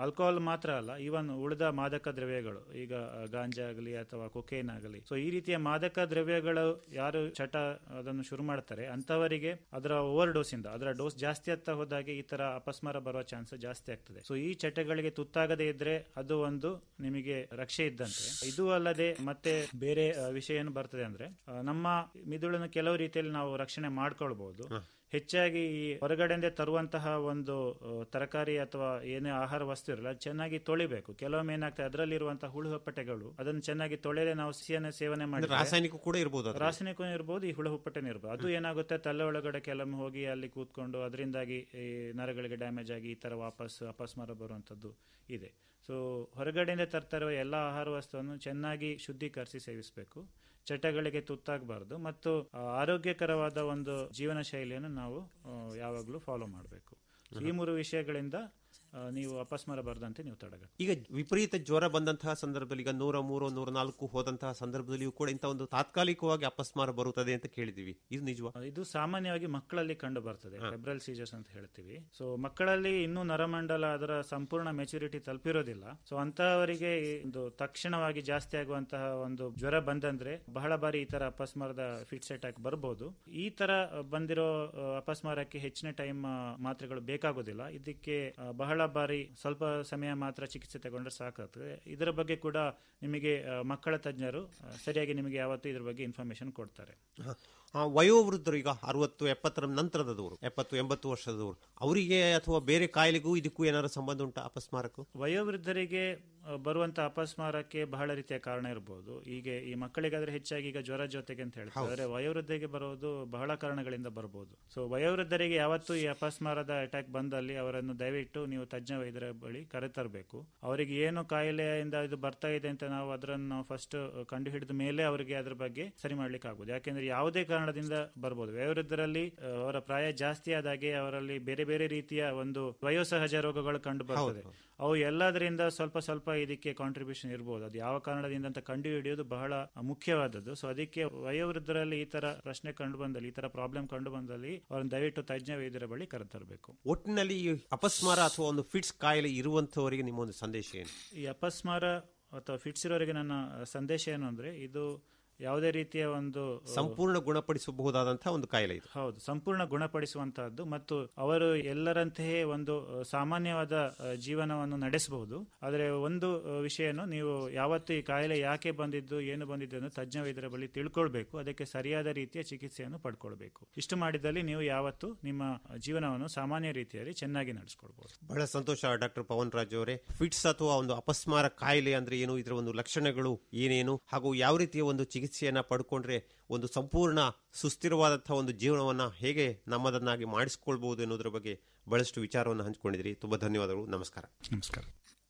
ಆಲ್ಕೋಹಾಲ್ ಮಾತ್ರ ಅಲ್ಲ ಈವನ್ ಉಳಿದ ಮಾದಕ ದ್ರವ್ಯಗಳು ಈಗ ಆ, ಗಾಂಜಾ ಆಗಲಿ ಅಥವಾ ಕೊಕೇನ್ ಆಗಲಿ ಸೊ ಈ ರೀತಿಯ ಮಾದಕ ದ್ರವ್ಯಗಳು ಯಾರು ಚಟ ಅದನ್ನು ಶುರು ಮಾಡ್ತಾರೆ ಅಂತವರಿಗೆ ಅದರ ಓವರ್ ಡೋಸ್ ಇಂದ ಅದರ ಡೋಸ್ ಜಾಸ್ತಿ ಆಗ್ತಾ ಹೋದಾಗೆ ಈ ತರ ಅಪಸ್ಮಾರ ಬರುವ ಚಾನ್ಸ್ ಜಾಸ್ತಿ ಆಗ್ತದೆ ಸೊ ಈ ಚಟಗಳಿಗೆ ತುತ್ತಾಗದೇ ಇದ್ರೆ ಅದು ಒಂದು ನಿಮಗೆ ರಕ್ಷೆ ಇದ್ದಂತೆ ಇದು ಅಲ್ಲದೆ ಮತ್ತೆ ಬೇರೆ ಆ, ವಿಷಯ ಏನು ಬರ್ತದೆ ಅಂದ್ರೆ ಆ, ನಮ್ಮ ಮಿದುಳನ್ನು ಕೆಲವು ರೀತಿಯಲ್ಲಿ ನಾವು ರಕ್ಷಣೆ ಮಾಡ್ಕೊಳ್ಬಹುದು ಹೆಚ್ಚಾಗಿ ಈ ಹೊರಗಡೆಯಿಂದ ತರುವಂತಹ ಒಂದು ಆ, ತರಕಾರಿ ಅಥವಾ ಏನೇ ಆಹಾರ ವಸ್ತು ಇರಲ್ಲ ಅದ್ ಚೆನ್ನಾಗಿ ತೊಳಿಬೇಕು ಕೆಲವೊಮ್ಮೆ ಏನಾಗ್ತದೆ ಅದರಲ್ಲಿರುವಂತಹ ಹುಳು ಹುಪ್ಪಟೆಗಳು ಅದನ್ನು ಚೆನ್ನಾಗಿ ತೊಳೆಯದೆ ನಾವು ಸಿಹಿಯನ್ನು ಸೇವನೆ ಅಂದ್ರೆ ಮಾಡಿ ರಾಸಾಯನಿಕ ಕೂಡ ಇರ್ಬೋದು ಅದ್ರಲ್ಲಿ. ರಾಸಾಯನಿಕ ಇರ್ಬೋದು ಈ ಹುಳು ಹುಪ್ಪಟೆನೂ ಇರ್ಬೋದು ಅದು ಏನಾಗುತ್ತೆ ತಲೆ ಒಳಗಡೆ ಕೆಲವೊಮ್ಮೆ ಹೋಗಿ ಅಲ್ಲಿ ಕೂತ್ಕೊಂಡು ಅದರಿಂದಾಗಿ ಈ ನರಗಳಿಗೆ ಡ್ಯಾಮೇಜ್ ಆಗಿ ಈ ತರ ವಾಪಸ್ ಅಪಸ್ಮಾರ ಬರುವಂತದ್ದು ಇದೆ ಸೊ ಹೊರಗಡೆಯಿಂದ ತರ್ತಾ ಇರುವ ಎಲ್ಲ ಆಹಾರ ವಸ್ತುವನ್ನು ಚೆನ್ನಾಗಿ ಶುದ್ಧೀಕರಿಸಿ ಸೇವಿಸಬೇಕು ಚಟಗಳಿಗೆ ತುತ್ತಾಗಬಾರ್ದು ಮತ್ತು ಆ, ಆರೋಗ್ಯಕರವಾದ ಒಂದು ಜೀವನ ಶೈಲಿಯನ್ನು ನಾವು ಆ, ಯಾವಾಗಲೂ ಫಾಲೋ ಮಾಡಬೇಕು ಈ ಮೂರು ವಿಷಯಗಳಿಂದ ಆ, ನೀವು ಅಪಸ್ಮಾರ ಬರದಂತೆ ನೀವು ತಡೆಗಟ್ಟಬೇಕು ಈಗ ವಿಪರೀತ ಜ್ವರ ಬಂದಂತಹ ಸಂದರ್ಭದಲ್ಲಿ ಈಗ ನೂರ ಮೂರು ನೂರ ನಾಲ್ಕು ಹೋದಂತಹ ಸಂದರ್ಭದಲ್ಲಿಯೂ ಕೂಡ ಇಂಥ ಒಂದು ತಾತ್ಕಾಲಿಕವಾಗಿ ಅಪಸ್ಮಾರ ಬರುತ್ತದೆ ಅಂತ ಕೇಳಿದೀವಿ ಇದು ನಿಜವಾ ಇದು ಸಾಮಾನ್ಯವಾಗಿ ಮಕ್ಕಳಲ್ಲಿ ಕಂಡು ಬರ್ತದೆ ಫೆಬ್ರಲ್ ಸೀಜರ್ಸ್ ಅಂತ ಹೇಳ್ತೀವಿ ಸೊ ಮಕ್ಕಳಲ್ಲಿ ಇನ್ನೂ ನರಮಂಡಲ ಅದರ ಸಂಪೂರ್ಣ ಮೆಚುರಿಟಿ ತಲುಪಿರೋದಿಲ್ಲ ಸೊ ಅಂತಹವರಿಗೆ ಈ ಒಂದು ತಕ್ಷಣವಾಗಿ ಜಾಸ್ತಿ ಆಗುವಂತಹ ಒಂದು ಜ್ವರ ಬಂದಂದ್ರೆ ಬಹಳ ಬಾರಿ ಈ ತರ ಅಪಸ್ಮಾರದ ಫಿಟ್ಸ್ ಅಟ್ಯಾಕ್ ಬರ್ಬೋದು ಈ ತರ ಬಂದಿರೋ ಆ, ಅಪಸ್ಮಾರಕ್ಕೆ ಹೆಚ್ಚಿನ ಟೈಮ್ ಮಾತ್ರೆಗಳು ಬೇಕಾಗೋದಿಲ್ಲ ಇದಕ್ಕೆ ಆ, ಬಹಳ ಬಾರಿ ಸ್ವಲ್ಪ ಸಮಯ ಮಾತ್ರ ಚಿಕಿತ್ಸೆ ತಗೊಂಡ್ರೆ ಸಾಕಾಗ್ತದೆ ಇದರ ಬಗ್ಗೆ ಕೂಡ ನಿಮಗೆ ಆ, ಮಕ್ಕಳ ತಜ್ಞರು ಆ, ಸರಿಯಾಗಿ ನಿಮಗೆ ಯಾವತ್ತೂ ಇದ್ರ ಬಗ್ಗೆ ಇನ್ಫಾರ್ಮೇಶನ್ ಕೊಡ್ತಾರೆ ಹ. ಆ, ವಯೋವೃದ್ಧರು ಈಗ ಅರವತ್ತು ಎಪ್ಪತ್ತರ ನಂತರದವರು ಎಪ್ಪತ್ತು ಎಂಬತ್ತು ವರ್ಷದವರು ಅವರಿಗೆ ಅಥವಾ ಬೇರೆ ಕಾಯಿಲೆಗೂ ಇದಕ್ಕೂ ಏನಾದ್ರು ಸಂಬಂಧ ಉಂಟಾ ಅಪಸ್ಮಾರಕ್ಕೂ ವಯೋವೃದ್ಧರಿಗೆ ಆ, ಬರುವಂತ ಅಪಸ್ಮಾರಕ್ಕೆ ಬಹಳ ರೀತಿಯ ಕಾರಣ ಇರಬಹುದು ಹೀಗೆ ಈ ಮಕ್ಕಳಿಗಾದ್ರೆ ಹೆಚ್ಚಾಗಿ ಈಗ ಜ್ವರ ಜೊತೆಗೆ ಅಂತ ಹೇಳ್ತಾರೆ ಆದ್ರೆ ವಯೋವೃದ್ಧರಿಗೆ ಬರೋದು ಬಹಳ ಕಾರಣಗಳಿಂದ ಬರಬಹುದು ಸೊ ವಯೋವೃದ್ಧರಿಗೆ ಯಾವತ್ತೂ ಈ ಅಪಸ್ಮಾರದ ಅಟ್ಯಾಕ್ ಬಂದಲ್ಲಿ ಅವರನ್ನು ದಯವಿಟ್ಟು ನೀವು ತಜ್ಞ ವೈದ್ಯರ ಬಳಿ ಕರೆತರಬೇಕು ಅವರಿಗೆ ಏನು ಕಾಯಿಲೆಯಿಂದ ಇದು ಬರ್ತಾ ಇದೆ ಅಂತ ನಾವು ಅದನ್ನು ಫಸ್ಟ್ ಕಂಡು ಹಿಡಿದ ಮೇಲೆ ಅವರಿಗೆ ಅದ್ರ ಬಗ್ಗೆ ಸರಿ ಮಾಡ್ಲಿಕ್ಕೆ ಆಗುದು ಯಾಕೆಂದ್ರೆ ಯಾವುದೇ ಕಾರಣದಿಂದ ಬರ್ಬೋದು ವಯೋವೃದ್ಧರಲ್ಲಿ ಆ, ಅವರ ಪ್ರಾಯ ಜಾಸ್ತಿ ಆದಾಗೆ ಅವರಲ್ಲಿ ಬೇರೆ ಬೇರೆ ರೀತಿಯ ಒಂದು ವಯೋಸಹಜ ರೋಗಗಳು ಕಂಡು ಬರ್ತದೆ ಅವು ಎಲ್ಲದರಿಂದ ಸ್ವಲ್ಪ ಸ್ವಲ್ಪ ಇದಕ್ಕೆ ಕಾಂಟ್ರಿಬ್ಯೂಷನ್ ಇರಬಹುದು ಅದು ಯಾವ ಕಾರಣದಿಂದ ಅಂತ ಕಂಡು ಹಿಡಿಯೋದು ಬಹಳ ಮುಖ್ಯವಾದದ್ದು ಸೊ ಅದಕ್ಕೆ ವಯೋವೃದ್ಧರಲ್ಲಿ ಈ ತರ ಪ್ರಶ್ನೆ ಕಂಡು ಬಂದಲ್ಲಿ ಈ ತರ ಪ್ರಾಬ್ಲಮ್ ಕಂಡು ಬಂದಲ್ಲಿ ಅವ್ರನ್ನ ದಯವಿಟ್ಟು ತಜ್ಞ ವೈದ್ಯರ ಬಳಿ ಕರೆತರಬೇಕು ಒಟ್ಟಿನಲ್ಲಿ ಈ ಅಪಸ್ಮಾರ ಅಥವಾ ಒಂದು ಫಿಟ್ಸ್ ಕಾಯಿಲೆ ಇರುವಂತವರಿಗೆ ನಿಮ್ಮ ಒಂದು ಸಂದೇಶ ಏನು ಈ ಅಪಸ್ಮಾರ ಅಥವಾ ಫಿಟ್ಸ್ ಇರೋರಿಗೆ ನನ್ನ ಸಂದೇಶ ಏನು ಅಂದ್ರೆ ಇದು ಯಾವುದೇ ರೀತಿಯ ಒಂದು ಸಂಪೂರ್ಣ ಗುಣಪಡಿಸಬಹುದಾದಂತಹ ಒಂದು ಕಾಯಿಲೆ ಇದು ಹೌದು ಸಂಪೂರ್ಣ ಗುಣಪಡಿಸುವಂತಹದ್ದು ಮತ್ತು ಅವರು ಎಲ್ಲರಂತೆಯೇ ಒಂದು ಅ, ಸಾಮಾನ್ಯವಾದ ಅ, ಜೀವನವನ್ನು ನಡೆಸಬಹುದು ಆದರೆ ಒಂದು ಅ, ವಿಷಯನು ನೀವು ಯಾವತ್ತು ಈ ಕಾಯಿಲೆ ಯಾಕೆ ಬಂದಿದ್ದು ಏನು ಬಂದಿದ್ದು ಅಂತ ತಜ್ಞ ವೈದ್ಯರ ಬಳಿ ತಿಳ್ಕೊಳ್ಬೇಕು ಅದಕ್ಕೆ ಸರಿಯಾದ ರೀತಿಯ ಚಿಕಿತ್ಸೆಯನ್ನು ಪಡ್ಕೊಳ್ಬೇಕು ಇಷ್ಟು ಮಾಡಿದಲ್ಲಿ ನೀವು ಯಾವತ್ತು ನಿಮ್ಮ ಜೀವನವನ್ನು ಸಾಮಾನ್ಯ ರೀತಿಯಲ್ಲಿ ಚೆನ್ನಾಗಿ ನಡೆಸ್ಕೊಳ್ಬಹುದು ಬಹಳ ಸಂತೋಷ ಡಾಕ್ಟರ್ ಪವನ್ ರಾಜ್ ಅವರೇ ಫಿಟ್ಸ್ ಅಥವಾ ಒಂದು ಅಪಸ್ಮಾರ ಕಾಯಿಲೆ ಅಂದ್ರೆ ಏನು ಇದರ ಒಂದು ಲಕ್ಷಣಗಳು ಏನೇನು ಹಾಗೂ ಯಾವ ರೀತಿಯ ಒಂದು ಚಿಕಿತ್ಸೆಯನ್ನ ಪಡ್ಕೊಂಡ್ರೆ ಒಂದು ಸಂಪೂರ್ಣ ಸುಸ್ಥಿರವಾದಂತಹ ಒಂದು ಜೀವನವನ್ನ ಹೇಗೆ ನಮ್ಮದನ್ನಾಗಿ ಮಾಡಿಸಿಕೊಳ್ಬಹುದು ಎನ್ನುವುದರ ಬಗ್ಗೆ ಬಹಳಷ್ಟು ವಿಚಾರವನ್ನು ಹಂಚಿಕೊಂಡಿದ್ರಿ ತುಂಬಾ ಧನ್ಯವಾದಗಳು ನಮಸ್ಕಾರ ನಮಸ್ಕಾರ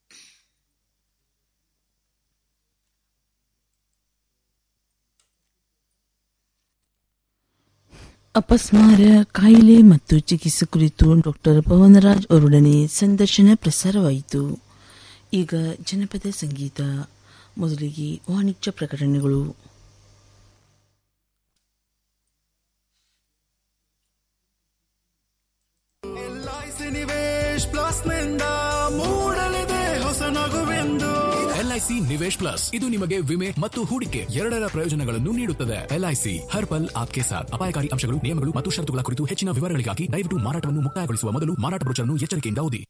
ಅಪಸ್ಮಾರ ಕಾಯಿಲೆ ಮತ್ತು ಚಿಕಿತ್ಸೆ ಕುರಿತು ಡಾಕ್ಟರ್ ಪವನರಾಜ್ ಅವರೊಡನೆ ಸಂದರ್ಶನ ಪ್ರಸಾರವಾಯಿತು ಈಗ ಜನಪದ ಸಂಗೀತ ಮೊದಲಿಗೆ ವಾಣಿಜ್ಯ ಪ್ರಕಟಣೆಗಳು ಎಲ್ಐಸಿ ನಿವೇಶ್ ಪ್ಲಸ್ ನಿಂದ ಮೂಡಲಿದೆ ಹೊಸ ನಗುವೆಂದು ಎಲ್ಐಸಿ ನಿವೇಶ್ ಪ್ಲಸ್ ಇದು ನಿಮಗೆ ವಿಮೆ ಮತ್ತು ಹೂಡಿಕೆ ಎರಡರ ಪ್ರಯೋಜನಗಳನ್ನು ನೀಡುತ್ತದೆ ಎಲ್ಐಸಿ ಹರ್ ಪಲ್ ಆಪ್ಕೆ ಸಾಥ್ ಅಪಾಯಕಾರಿ ಅಂಶಗಳು ನಿಯಮಗಳು ಮತ್ತು ಷರತ್ತುಗಳ ಕುರಿತು ಹೆಚ್ಚಿನ ವಿವರಗಳಿಗಾಗಿ ದಯವಿಟ್ಟು ಮಾರಾಟವನ್ನು ಮುಕ್ತಾಯಗೊಳಿಸುವ ಮೊದಲು ಮಾರಾಟ ಬ್ರೋಚರ್ನ್ನು ಎಚ್ಚರಿಕೆಯಿಂದ ಓದಿ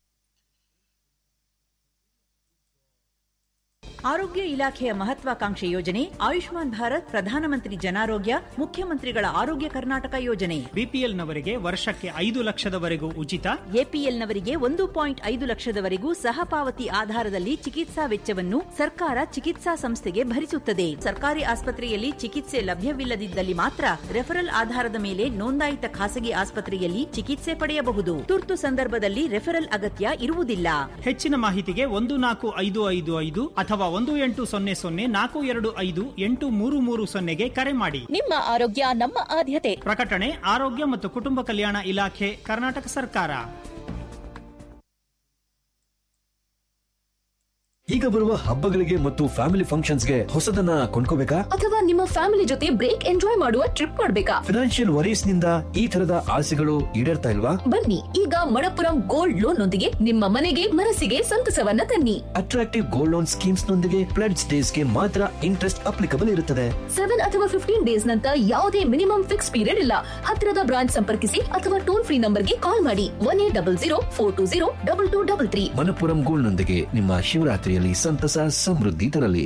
ಆರೋಗ್ಯ ಇಲಾಖೆಯ ಮಹತ್ವಾಕಾಂಕ್ಷೆ ಯೋಜನೆ ಆಯುಷ್ಮಾನ್ ಭಾರತ್ ಪ್ರಧಾನಮಂತ್ರಿ ಜನಾರೋಗ್ಯ ಮುಖ್ಯಮಂತ್ರಿಗಳ ಆರೋಗ್ಯ ಕರ್ನಾಟಕ ಯೋಜನೆ ಬಿಪಿಎಲ್ನವರಿಗೆ ವರ್ಷಕ್ಕೆ ಐದು ಲಕ್ಷದವರೆಗೂ ಉಚಿತ ಎಪಿಎಲ್ನವರಿಗೆ ಒಂದು ಪಾಯಿಂಟ್ ಐದು ಲಕ್ಷದವರೆಗೂ ಸಹಪಾವತಿ ಆಧಾರದಲ್ಲಿ ಚಿಕಿತ್ಸಾ ವೆಚ್ಚವನ್ನು ಸರ್ಕಾರ ಚಿಕಿತ್ಸಾ ಸಂಸ್ಥೆಗೆ ಭರಿಸುತ್ತದೆ ಸರ್ಕಾರಿ ಆಸ್ಪತ್ರೆಯಲ್ಲಿ ಚಿಕಿತ್ಸೆ ಲಭ್ಯವಿಲ್ಲದಿದ್ದಲ್ಲಿ ಮಾತ್ರ ರೆಫರಲ್ ಆಧಾರದ ಮೇಲೆ ನೋಂದಾಯಿತ ಖಾಸಗಿ ಆಸ್ಪತ್ರೆಯಲ್ಲಿ ಚಿಕಿತ್ಸೆ ಪಡೆಯಬಹುದು ತುರ್ತು ಸಂದರ್ಭದಲ್ಲಿ ರೆಫರಲ್ ಅಗತ್ಯ ಇರುವುದಿಲ್ಲ ಹೆಚ್ಚಿನ ಮಾಹಿತಿಗೆ ಒಂದು ನಾಲ್ಕು ಐದು ಐದು ಐದು ಅಥವಾ ಒಂದು ಎಂಟು ಸೊನ್ನೆ ಸೊನ್ನೆ ನಾಲ್ಕು ಎರಡು ಐದು ಎಂಟು ಮೂರು ಮೂರು ಸೊನ್ನೆಗೆ ಕರೆ ಮಾಡಿ ನಿಮ್ಮ ಆರೋಗ್ಯ ನಮ್ಮ ಆದ್ಯತೆ ಪ್ರಕಟಣೆ ಆರೋಗ್ಯ ಮತ್ತು ಕುಟುಂಬ ಕಲ್ಯಾಣ ಇಲಾಖೆ ಕರ್ನಾಟಕ ಸರ್ಕಾರ ಈಗ ಬರುವ ಹಬ್ಬಗಳಿಗೆ ಮತ್ತು ಫ್ಯಾಮಿಲಿ ಫಂಕ್ಷನ್ಸ್ಗೆ ಹೊಸದನ್ನ ಕೊಂಡ್ಕೋಬೇಕಾ ಅಥವಾ ನಿಮ್ಮ ಫ್ಯಾಮಿಲಿ ಜೊತೆ ಬ್ರೇಕ್ ಎಂಜಾಯ್ ಮಾಡುವ ಟ್ರಿಪ್ ಮಾಡ್ಬೇಕಾ ಫಿನಾನ್ಷಿಯಲ್ ವರೀಸ್ ನಿಂದ ಈ ತರದ ಆಸೆಗಳು ಈಡೇರ್ತಾ ಇಲ್ವಾ ಬನ್ನಿ ಈಗ ಮಣಪುರಂ ಗೋಲ್ಡ್ ಲೋನ್ ನೊಂದಿಗೆ ನಿಮ್ಮ ಮನೆಗೆ ಮನಸ್ಸಿಗೆ ಸಂತಸವನ್ನ ತನ್ನಿ ಅಟ್ರಾಕ್ಟಿವ್ ಗೋಲ್ಡ್ ಲೋನ್ ಸ್ಕೀಮ್ಸ್ ನೊಂದಿಗೆ ಪ್ಲಡ್ ಡೇಸ್ ಗೆ ಮಾತ್ರ ಇಂಟ್ರೆಸ್ಟ್ ಅಪ್ಲಿಕಬಲ್ ಇರುತ್ತದೆ ಸೆವೆನ್ ಅಥವಾ ಫಿಫ್ಟೀನ್ ಡೇಸ್ ನಂತ ಯಾವುದೇ ಮಿನಿಮಮ್ ಫಿಕ್ಸ್ ಪೀರಿಯಡ್ ಇಲ್ಲ ಹತ್ತಿರದ ಬ್ರಾಂಚ್ ಸಂಪರ್ಕಿಸಿ ಅಥವಾ ಟೋಲ್ ಫ್ರೀ ನಂಬರ್ಗೆ ಕಾಲ್ ಮಾಡಿ one eight double zero four two zero double two double three Manappuram gold ನೊಂದಿಗೆ ನಿಮ್ಮ ಶಿವರಾತ್ರಿಯಲ್ಲಿ ಸಂತಸ ಸಮೃದ್ಧಿ ತರಲಿ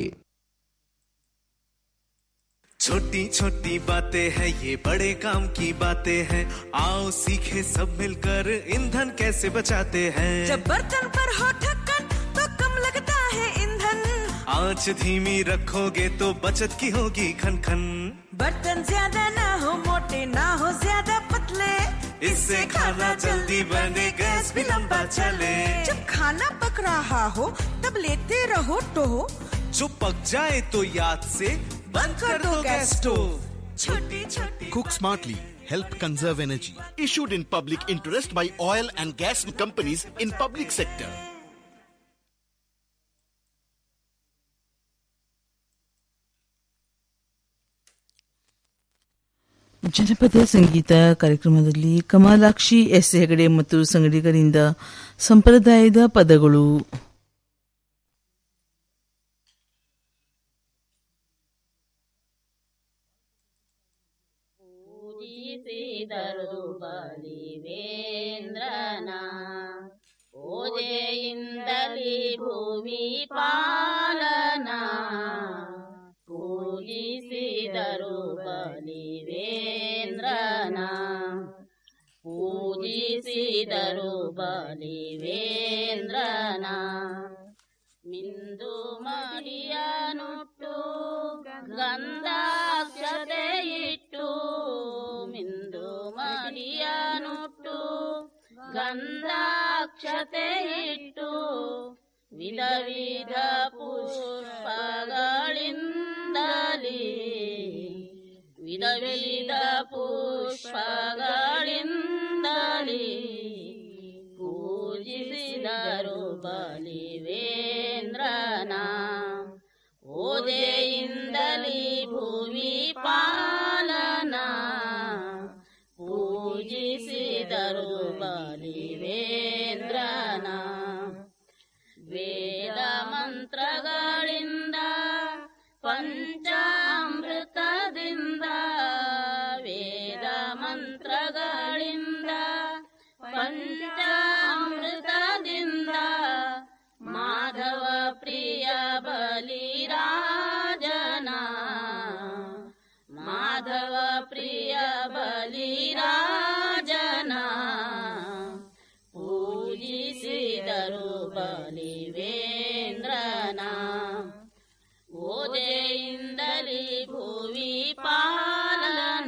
छोटी छोटी बातें हैं ये बड़े काम की बातें हैं आओ सीखे सब मिलकर ईंधन कैसे बचाते हैं जब बर्तन पर हो ढक्कन तो कम लगता है ईंधन आंच धीमी रखोगे तो बचत की होगी खन खन बर्तन ज्यादा ना हो मोटे ना हो ज्यादा पतले इससे खाना जल्दी बने गैस भी लंबा चले जब खाना पक रहा हो तब लेते रहो टो जो पक जाए तो याद से बंद कर दो गैस स्टोव छोटी छोटी Cook smartly. Help conserve energy. Issued in public interest by oil and gas companies in public sector. ಜನಪದ ಸಂಗೀತ ಕಾರ್ಯಕ್ರಮದಲ್ಲಿ ಕಮಲಾಕ್ಷಿ ಎಸ್ ಹೆಗಡೆ ಮತ್ತು ಸಂಗಡಿಗರಿಂದ ಸಂಪ್ರದಾಯದ ಪದಗಳು ಪೂಜಿಸಿದರು ಬಲಿವೇಂದ್ರನ ಪೂಜೆಯಿಂದಲೇ ಭೂಮಿ ಪಾಲನ ಪೂಜಿಸಿದರು ಬಲಿವೇಂದ್ರನ ಪೂಜಿಸಿದರು ಬಲಿವೇಂದ್ರನ ಮಿಂದು ಮಡಿಯನುಟ್ಟು ಗಂಧಾಕ್ಷತೆ ಇಟ್ಟು ಮಿಂದು ಮಡಿಯನುಟ್ಟು ಗಂಧಾಕ್ಷತೆ ಇಟ್ಟು ವಿಧ ವಿಧ ಪುಷ್ಪಗಳಿಂದಲೇ ವಿಧ ವಿಧ ಪುಷ್ಪಗಳಿಂದಲೇ ಪೂಜಿಸಿದರು ಬಲಿವೇಂದ್ರನ ಓದೆಯಿಂದಲೇ ಭೂಮಿ ಪಾಲನ ಪೂಜಿಸಿದರು ಬಲಿವೇಂದ್ರನ ವೇದ ಮಂತ್ರಗಳಿಂದ ಪಂಚಾಮೃತದಿಂದ ವೇದ ಮಂತ್ರಗಳಿಂದ ಪಂಚಾಮೃತದಿಂದ ಮಾಧವ ಪ್ರಿಯ ಬಲಿರಾಜನ ಮಾಧವ ಪ್ರಿಯ ಬಲಿರಾಜನ ಪೂಜಿಸಿದರು ಬಲಿವೇಂದ್ರನ ಓದೆಯಿಂದಲೇ ಭುವಿ ಪಾಲನ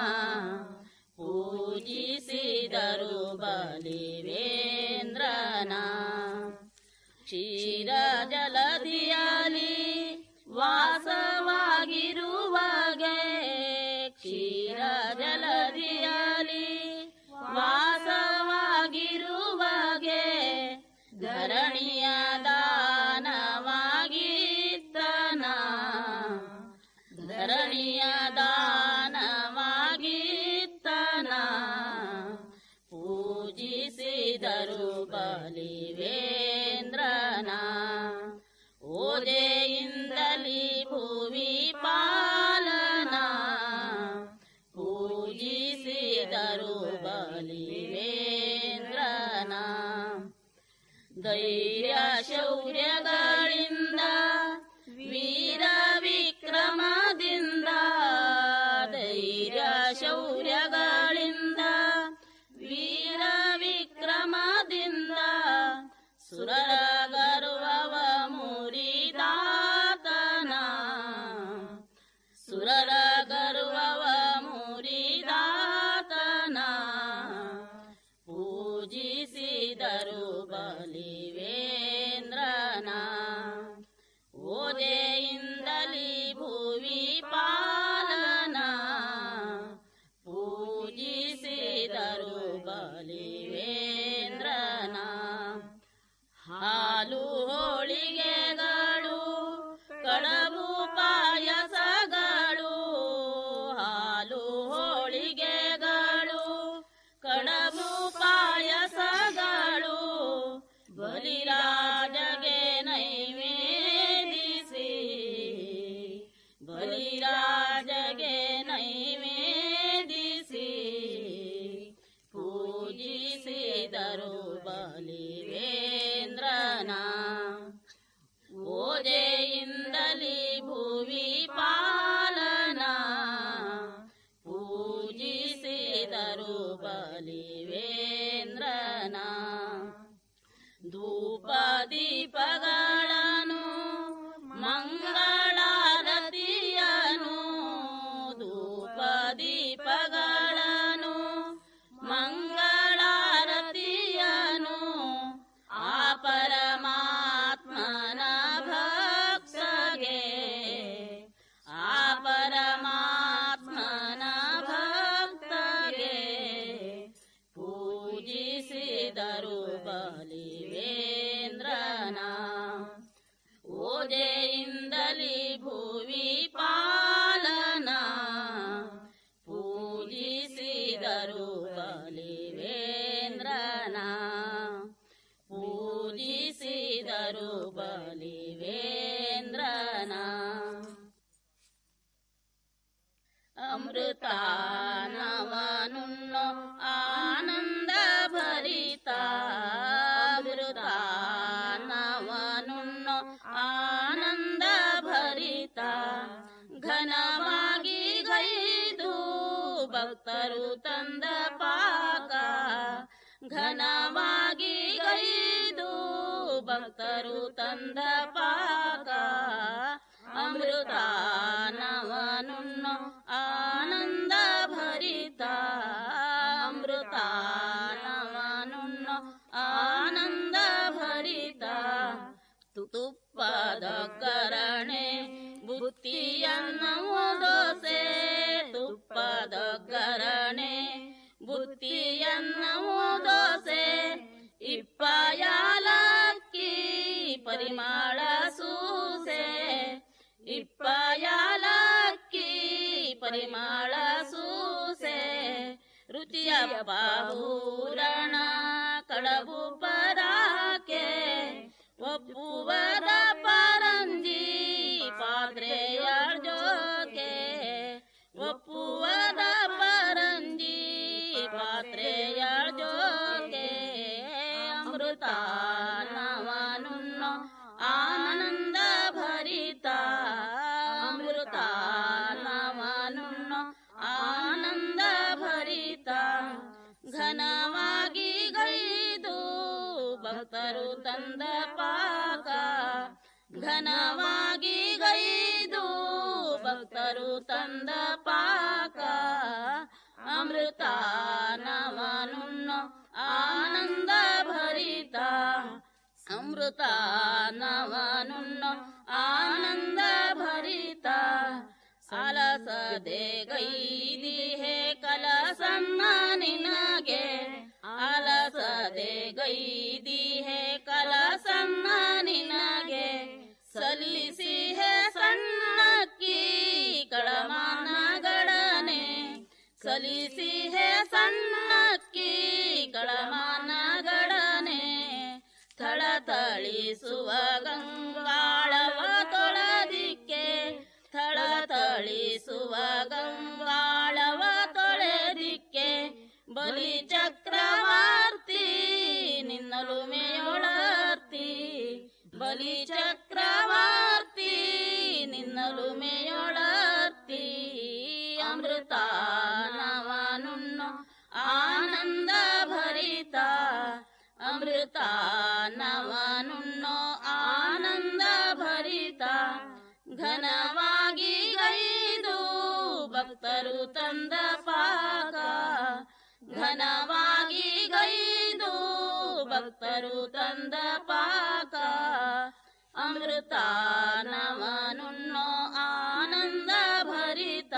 ಪೂಜಿಸಿದರು ಬಲಿವೇಂದ್ರನ ಕ್ಷೀರ ಜಲಧಿಯಲಿ ವಾಸವಾಗಿರುವಾಗೆ ಕ್ಷೀರ ಜಲಧಿಯಲಿ ವಾಸವಾಗಿರುವಾಗೆ ಧರಣಿಯ ದಾನವಾಗಿದ್ದನ ಧರಣಿಯ ದಾನವಾಗಿದ್ದನ ಪೂಜಿಸಿದರು ಬಲಿವೇಂದ್ರನ ಓದೆಯಿಂದಲೇ ಭೂಮಿ ಪಾಲನ ಪೂಜಿಸಿದರು ಬಲಿವೇಂದ್ರನ ಧೈರ್ಯ ಶೌರ್ಯಗಳಿಂದ ವೀರ ವಿಕ್ರಮದಿಂದ ಧೈರ್ಯ ಶೌರ್ಯಗಳಿಂದ ವೀರ ವಿಕ್ರಮದಿಂದ ಸುರರ ಗರ್ವವ ಮುರಿದಾತನ ಸುರರ ಗರ್ವವ ಮುರಿದಾತನ ಪೂಜಿಸಿದರು ಬಲಿವೇಂದ್ರನ ಓದೆಯಿಂದಲೇ ಭುವಿ ಪಾಲನ ಪೂಜಿಸಿದರು ಬಲಿವೇಂದ್ರನ ಹಾಲು ಹೋಳಿಗೆಗಳ ದೀಪಗಳನ್ನು ಮಂಗಳಾರತಿಯನು ಧೂಪ ದೀಪಗಳನ್ನು ಮಂಗಳಾರತಿಯನು ಆ ಪರಮಾತ್ಮನ ಭಕ್ತಗೆ ಆ ಪರಮಾತ್ಮನ ಭಕ್ತಗೆ ಪೂಜಿಸಿದರು ಬಲಿವೇಂದ್ರನ ಓದೆಯಿಂದಲಿ ಭುವಿ ಪಾಲನ ಪೂಜಿಸಿದರು ಬಲಿವೇಂದ್ರನ ಪೂಜಿಸಿದರು ಬಲಿವೇಂದ್ರನ ಅಮೃತಾನವನುಣ್ಣೋ ಆನಂದ ಭರಿತ ಅಮೃತಾನವನುಣ್ಣೋ ಆನಂದ ಭರಿತ ಘನವಾಗಿ ಗೈದು ಭಕ್ತರು ತಂದ ಪಾಕ ಘನವಾಗಿ ಗೈದು ಭಕ್ತರು ತಂದ ಪಾಕ ಅಮೃತಾನವನುಣ್ಣೋ ಆನಂದ ಭರಿತ ಅಮೃತಾನವನುಣ್ಣೋ ಆನಂದ ಭರಿತ ತುಪ್ಪದ ಕರಣೆ ಬುತ್ತಿಯನ್ನು ದೋಸೆ ತುಪ್ಪದ ಕರಣೆ ಬುತ್ತಿಯನ್ನು ದೋಸೆ ಇಪ್ಪಯಾಲಕ್ಕಿ ಪರಿಮಾಳ ಸೂಸೆ ಇಪ್ಪಯಾಲಕ್ಕಿ ಪರಿಮಾಳ ಸೂಸೆ ರುಚಿಯ ಬಾಹೂರಣ ಕಡಬು ಪರಾಕೆ ಒಪ್ಪುವದ ಪರಂಜಿ ಪಾತ್ರೆಯ ಜೋಕೆ ಒಪ್ಪುವದ ಪರಂಜಿ ಪಾತ್ರೆಯ ಜೋಕೆ ಅಮೃತಾನವನುಣ್ಣೋ ಆನಂದ ಭರಿತ ಅಮೃತಾನವನುಣ್ಣೋ ಆನಂದ ಭರಿತ ಘನವಾಗಿ ಗೈದು ಭಕ್ತರು ತಂದ ಪಾಕ ಘನವಾಗಿ ಗೈದು ಭಕ್ತರು ತಂದ ಪಾಕ ಅಮೃತಾನವನುಣ್ಣೋ ಆನಂದ ಭರಿತ ಅಮೃತಾನವನುಣ್ಣೋ ಆನಂದ ಭರಿತ ಅಲಸದೆ ಗೈದಿ ಹೇ ಕಲಸನ್ನ ನಿನಗೆ ಅಲಸದೆ ಗೈದಿ ಹೇ ಕಲಸನ್ನ ನಿನಗೆ ಸಲ್ಲಿಸಿ ಹೇ ಸಣ್ಣಕ್ಕಿ ಕಳಮಾನಗಡನೆ ಸಲ್ಲಿಸಿ ಹೇ ಸಣ್ಣಕ್ಕಿ ಕಳಮಾನಗಡನೆ ಥಳಥಳಿಸುವ ಗಂಗಾಳವ ತೊಳೆದಿಕ್ಕೆ ಥಳಥಳಿಸುವ ಗಂಗಾಳವ ತೊಳೆದಿಕ್ಕೆ ಬಲಿ ಚಕ್ರವರ್ತಿ ನಿನ್ನಲು ಮೇಯೊಳರ್ತಿ ಬಲಿ ಚಕ್ರವರ್ತಿ ನಿನ್ನಲು ಮೇಯೊಳರ್ತಿ ಅಮೃತಾನವನುಣ್ಣೋ ಆನಂದ ಭರಿತ ಅಮೃತಾನವನುಣ್ಣೋ ಆನಂದ ಭರಿತ ಘನವಾಗಿ ಗೈದು ಭಕ್ತರು ತಂದ ಪಾಕ ಘನವಾಗಿ ಗೈದು ಭಕ್ತರು ತಂದ ಪಾಕ ಅಮೃತಾನವನುಣ್ಣೋ ಆನಂದ ಭರಿತ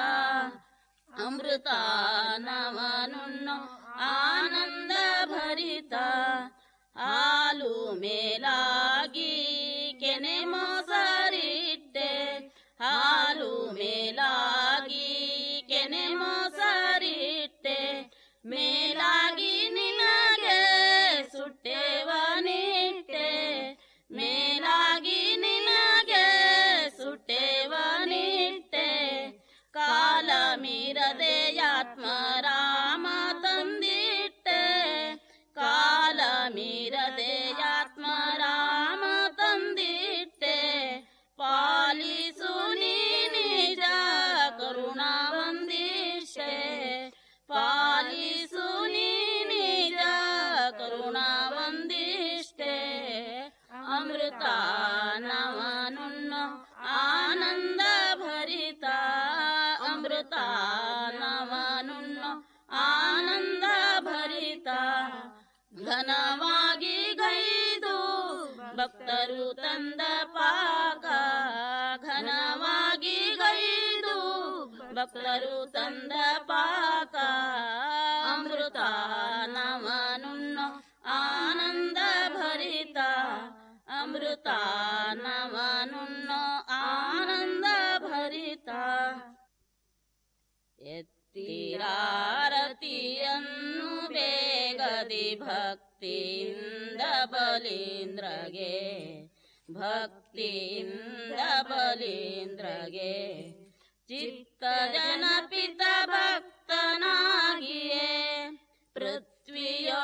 ಅಮೃತಾನವನುಣ್ಣೋ ಆನಂದ ಭರಿತ ಹಾಲು ಮೇಲಾಗಿ ಕೆನೆ ಮೊಸರಿಟ್ಟೆ ಹಾಲು ಮೇಲಾಗಿ ಕೆನೆ ಮೊಸರಿಟ್ಟೆ ಮೇಲಾಗಿ ನಿನಗೆ ಸುಟ್ಟೆವ ನಿಟ್ಟೆ ಮೇಲಾಗಿ ನಿನಗೆ ಸುಟ್ಟೆವ ನಿಟ್ಟೆ ಕಾಲ ಮೀರದೆ ಆತ್ಮರಾಮ ತಂದಿಟ್ಟೆ ಕಾಲ ಮೀರದೆ ಆತ್ಮ ಅಮೃತ ನವನುಣ್ಣೋ ಆನಂದ ಭರಿತ ಅಮೃತ ನವನುಣ್ಣೋ ಆನಂದ ಭರಿತ ಘನವಾಗಿ ಗೈದು ಭಕ್ತರು ತಂದ ಪಾಕ ಘನವಾಗಿ ಗೈದು ಭಕ್ತರು ತಂದ ಪಾಕ ಅಮೃತ ನವನುಣ್ಣೋ ಆನಂದ ಭರಿತ ಅಮೃತ ನವನುಣ್ಣೋ ಆನಂದ ಭರಿತ ಎತ್ತಿರಾರತಿಯನ್ನು ಬೇಗದಿ ಭಕ್ತಿಯಿಂದ ಬಲೀಂದ್ರಗೆ ಭಕ್ತಿಯಿಂದ ಬಲೀಂದ್ರಗೆ ಚಿತ್ತ ಜನಪಿತ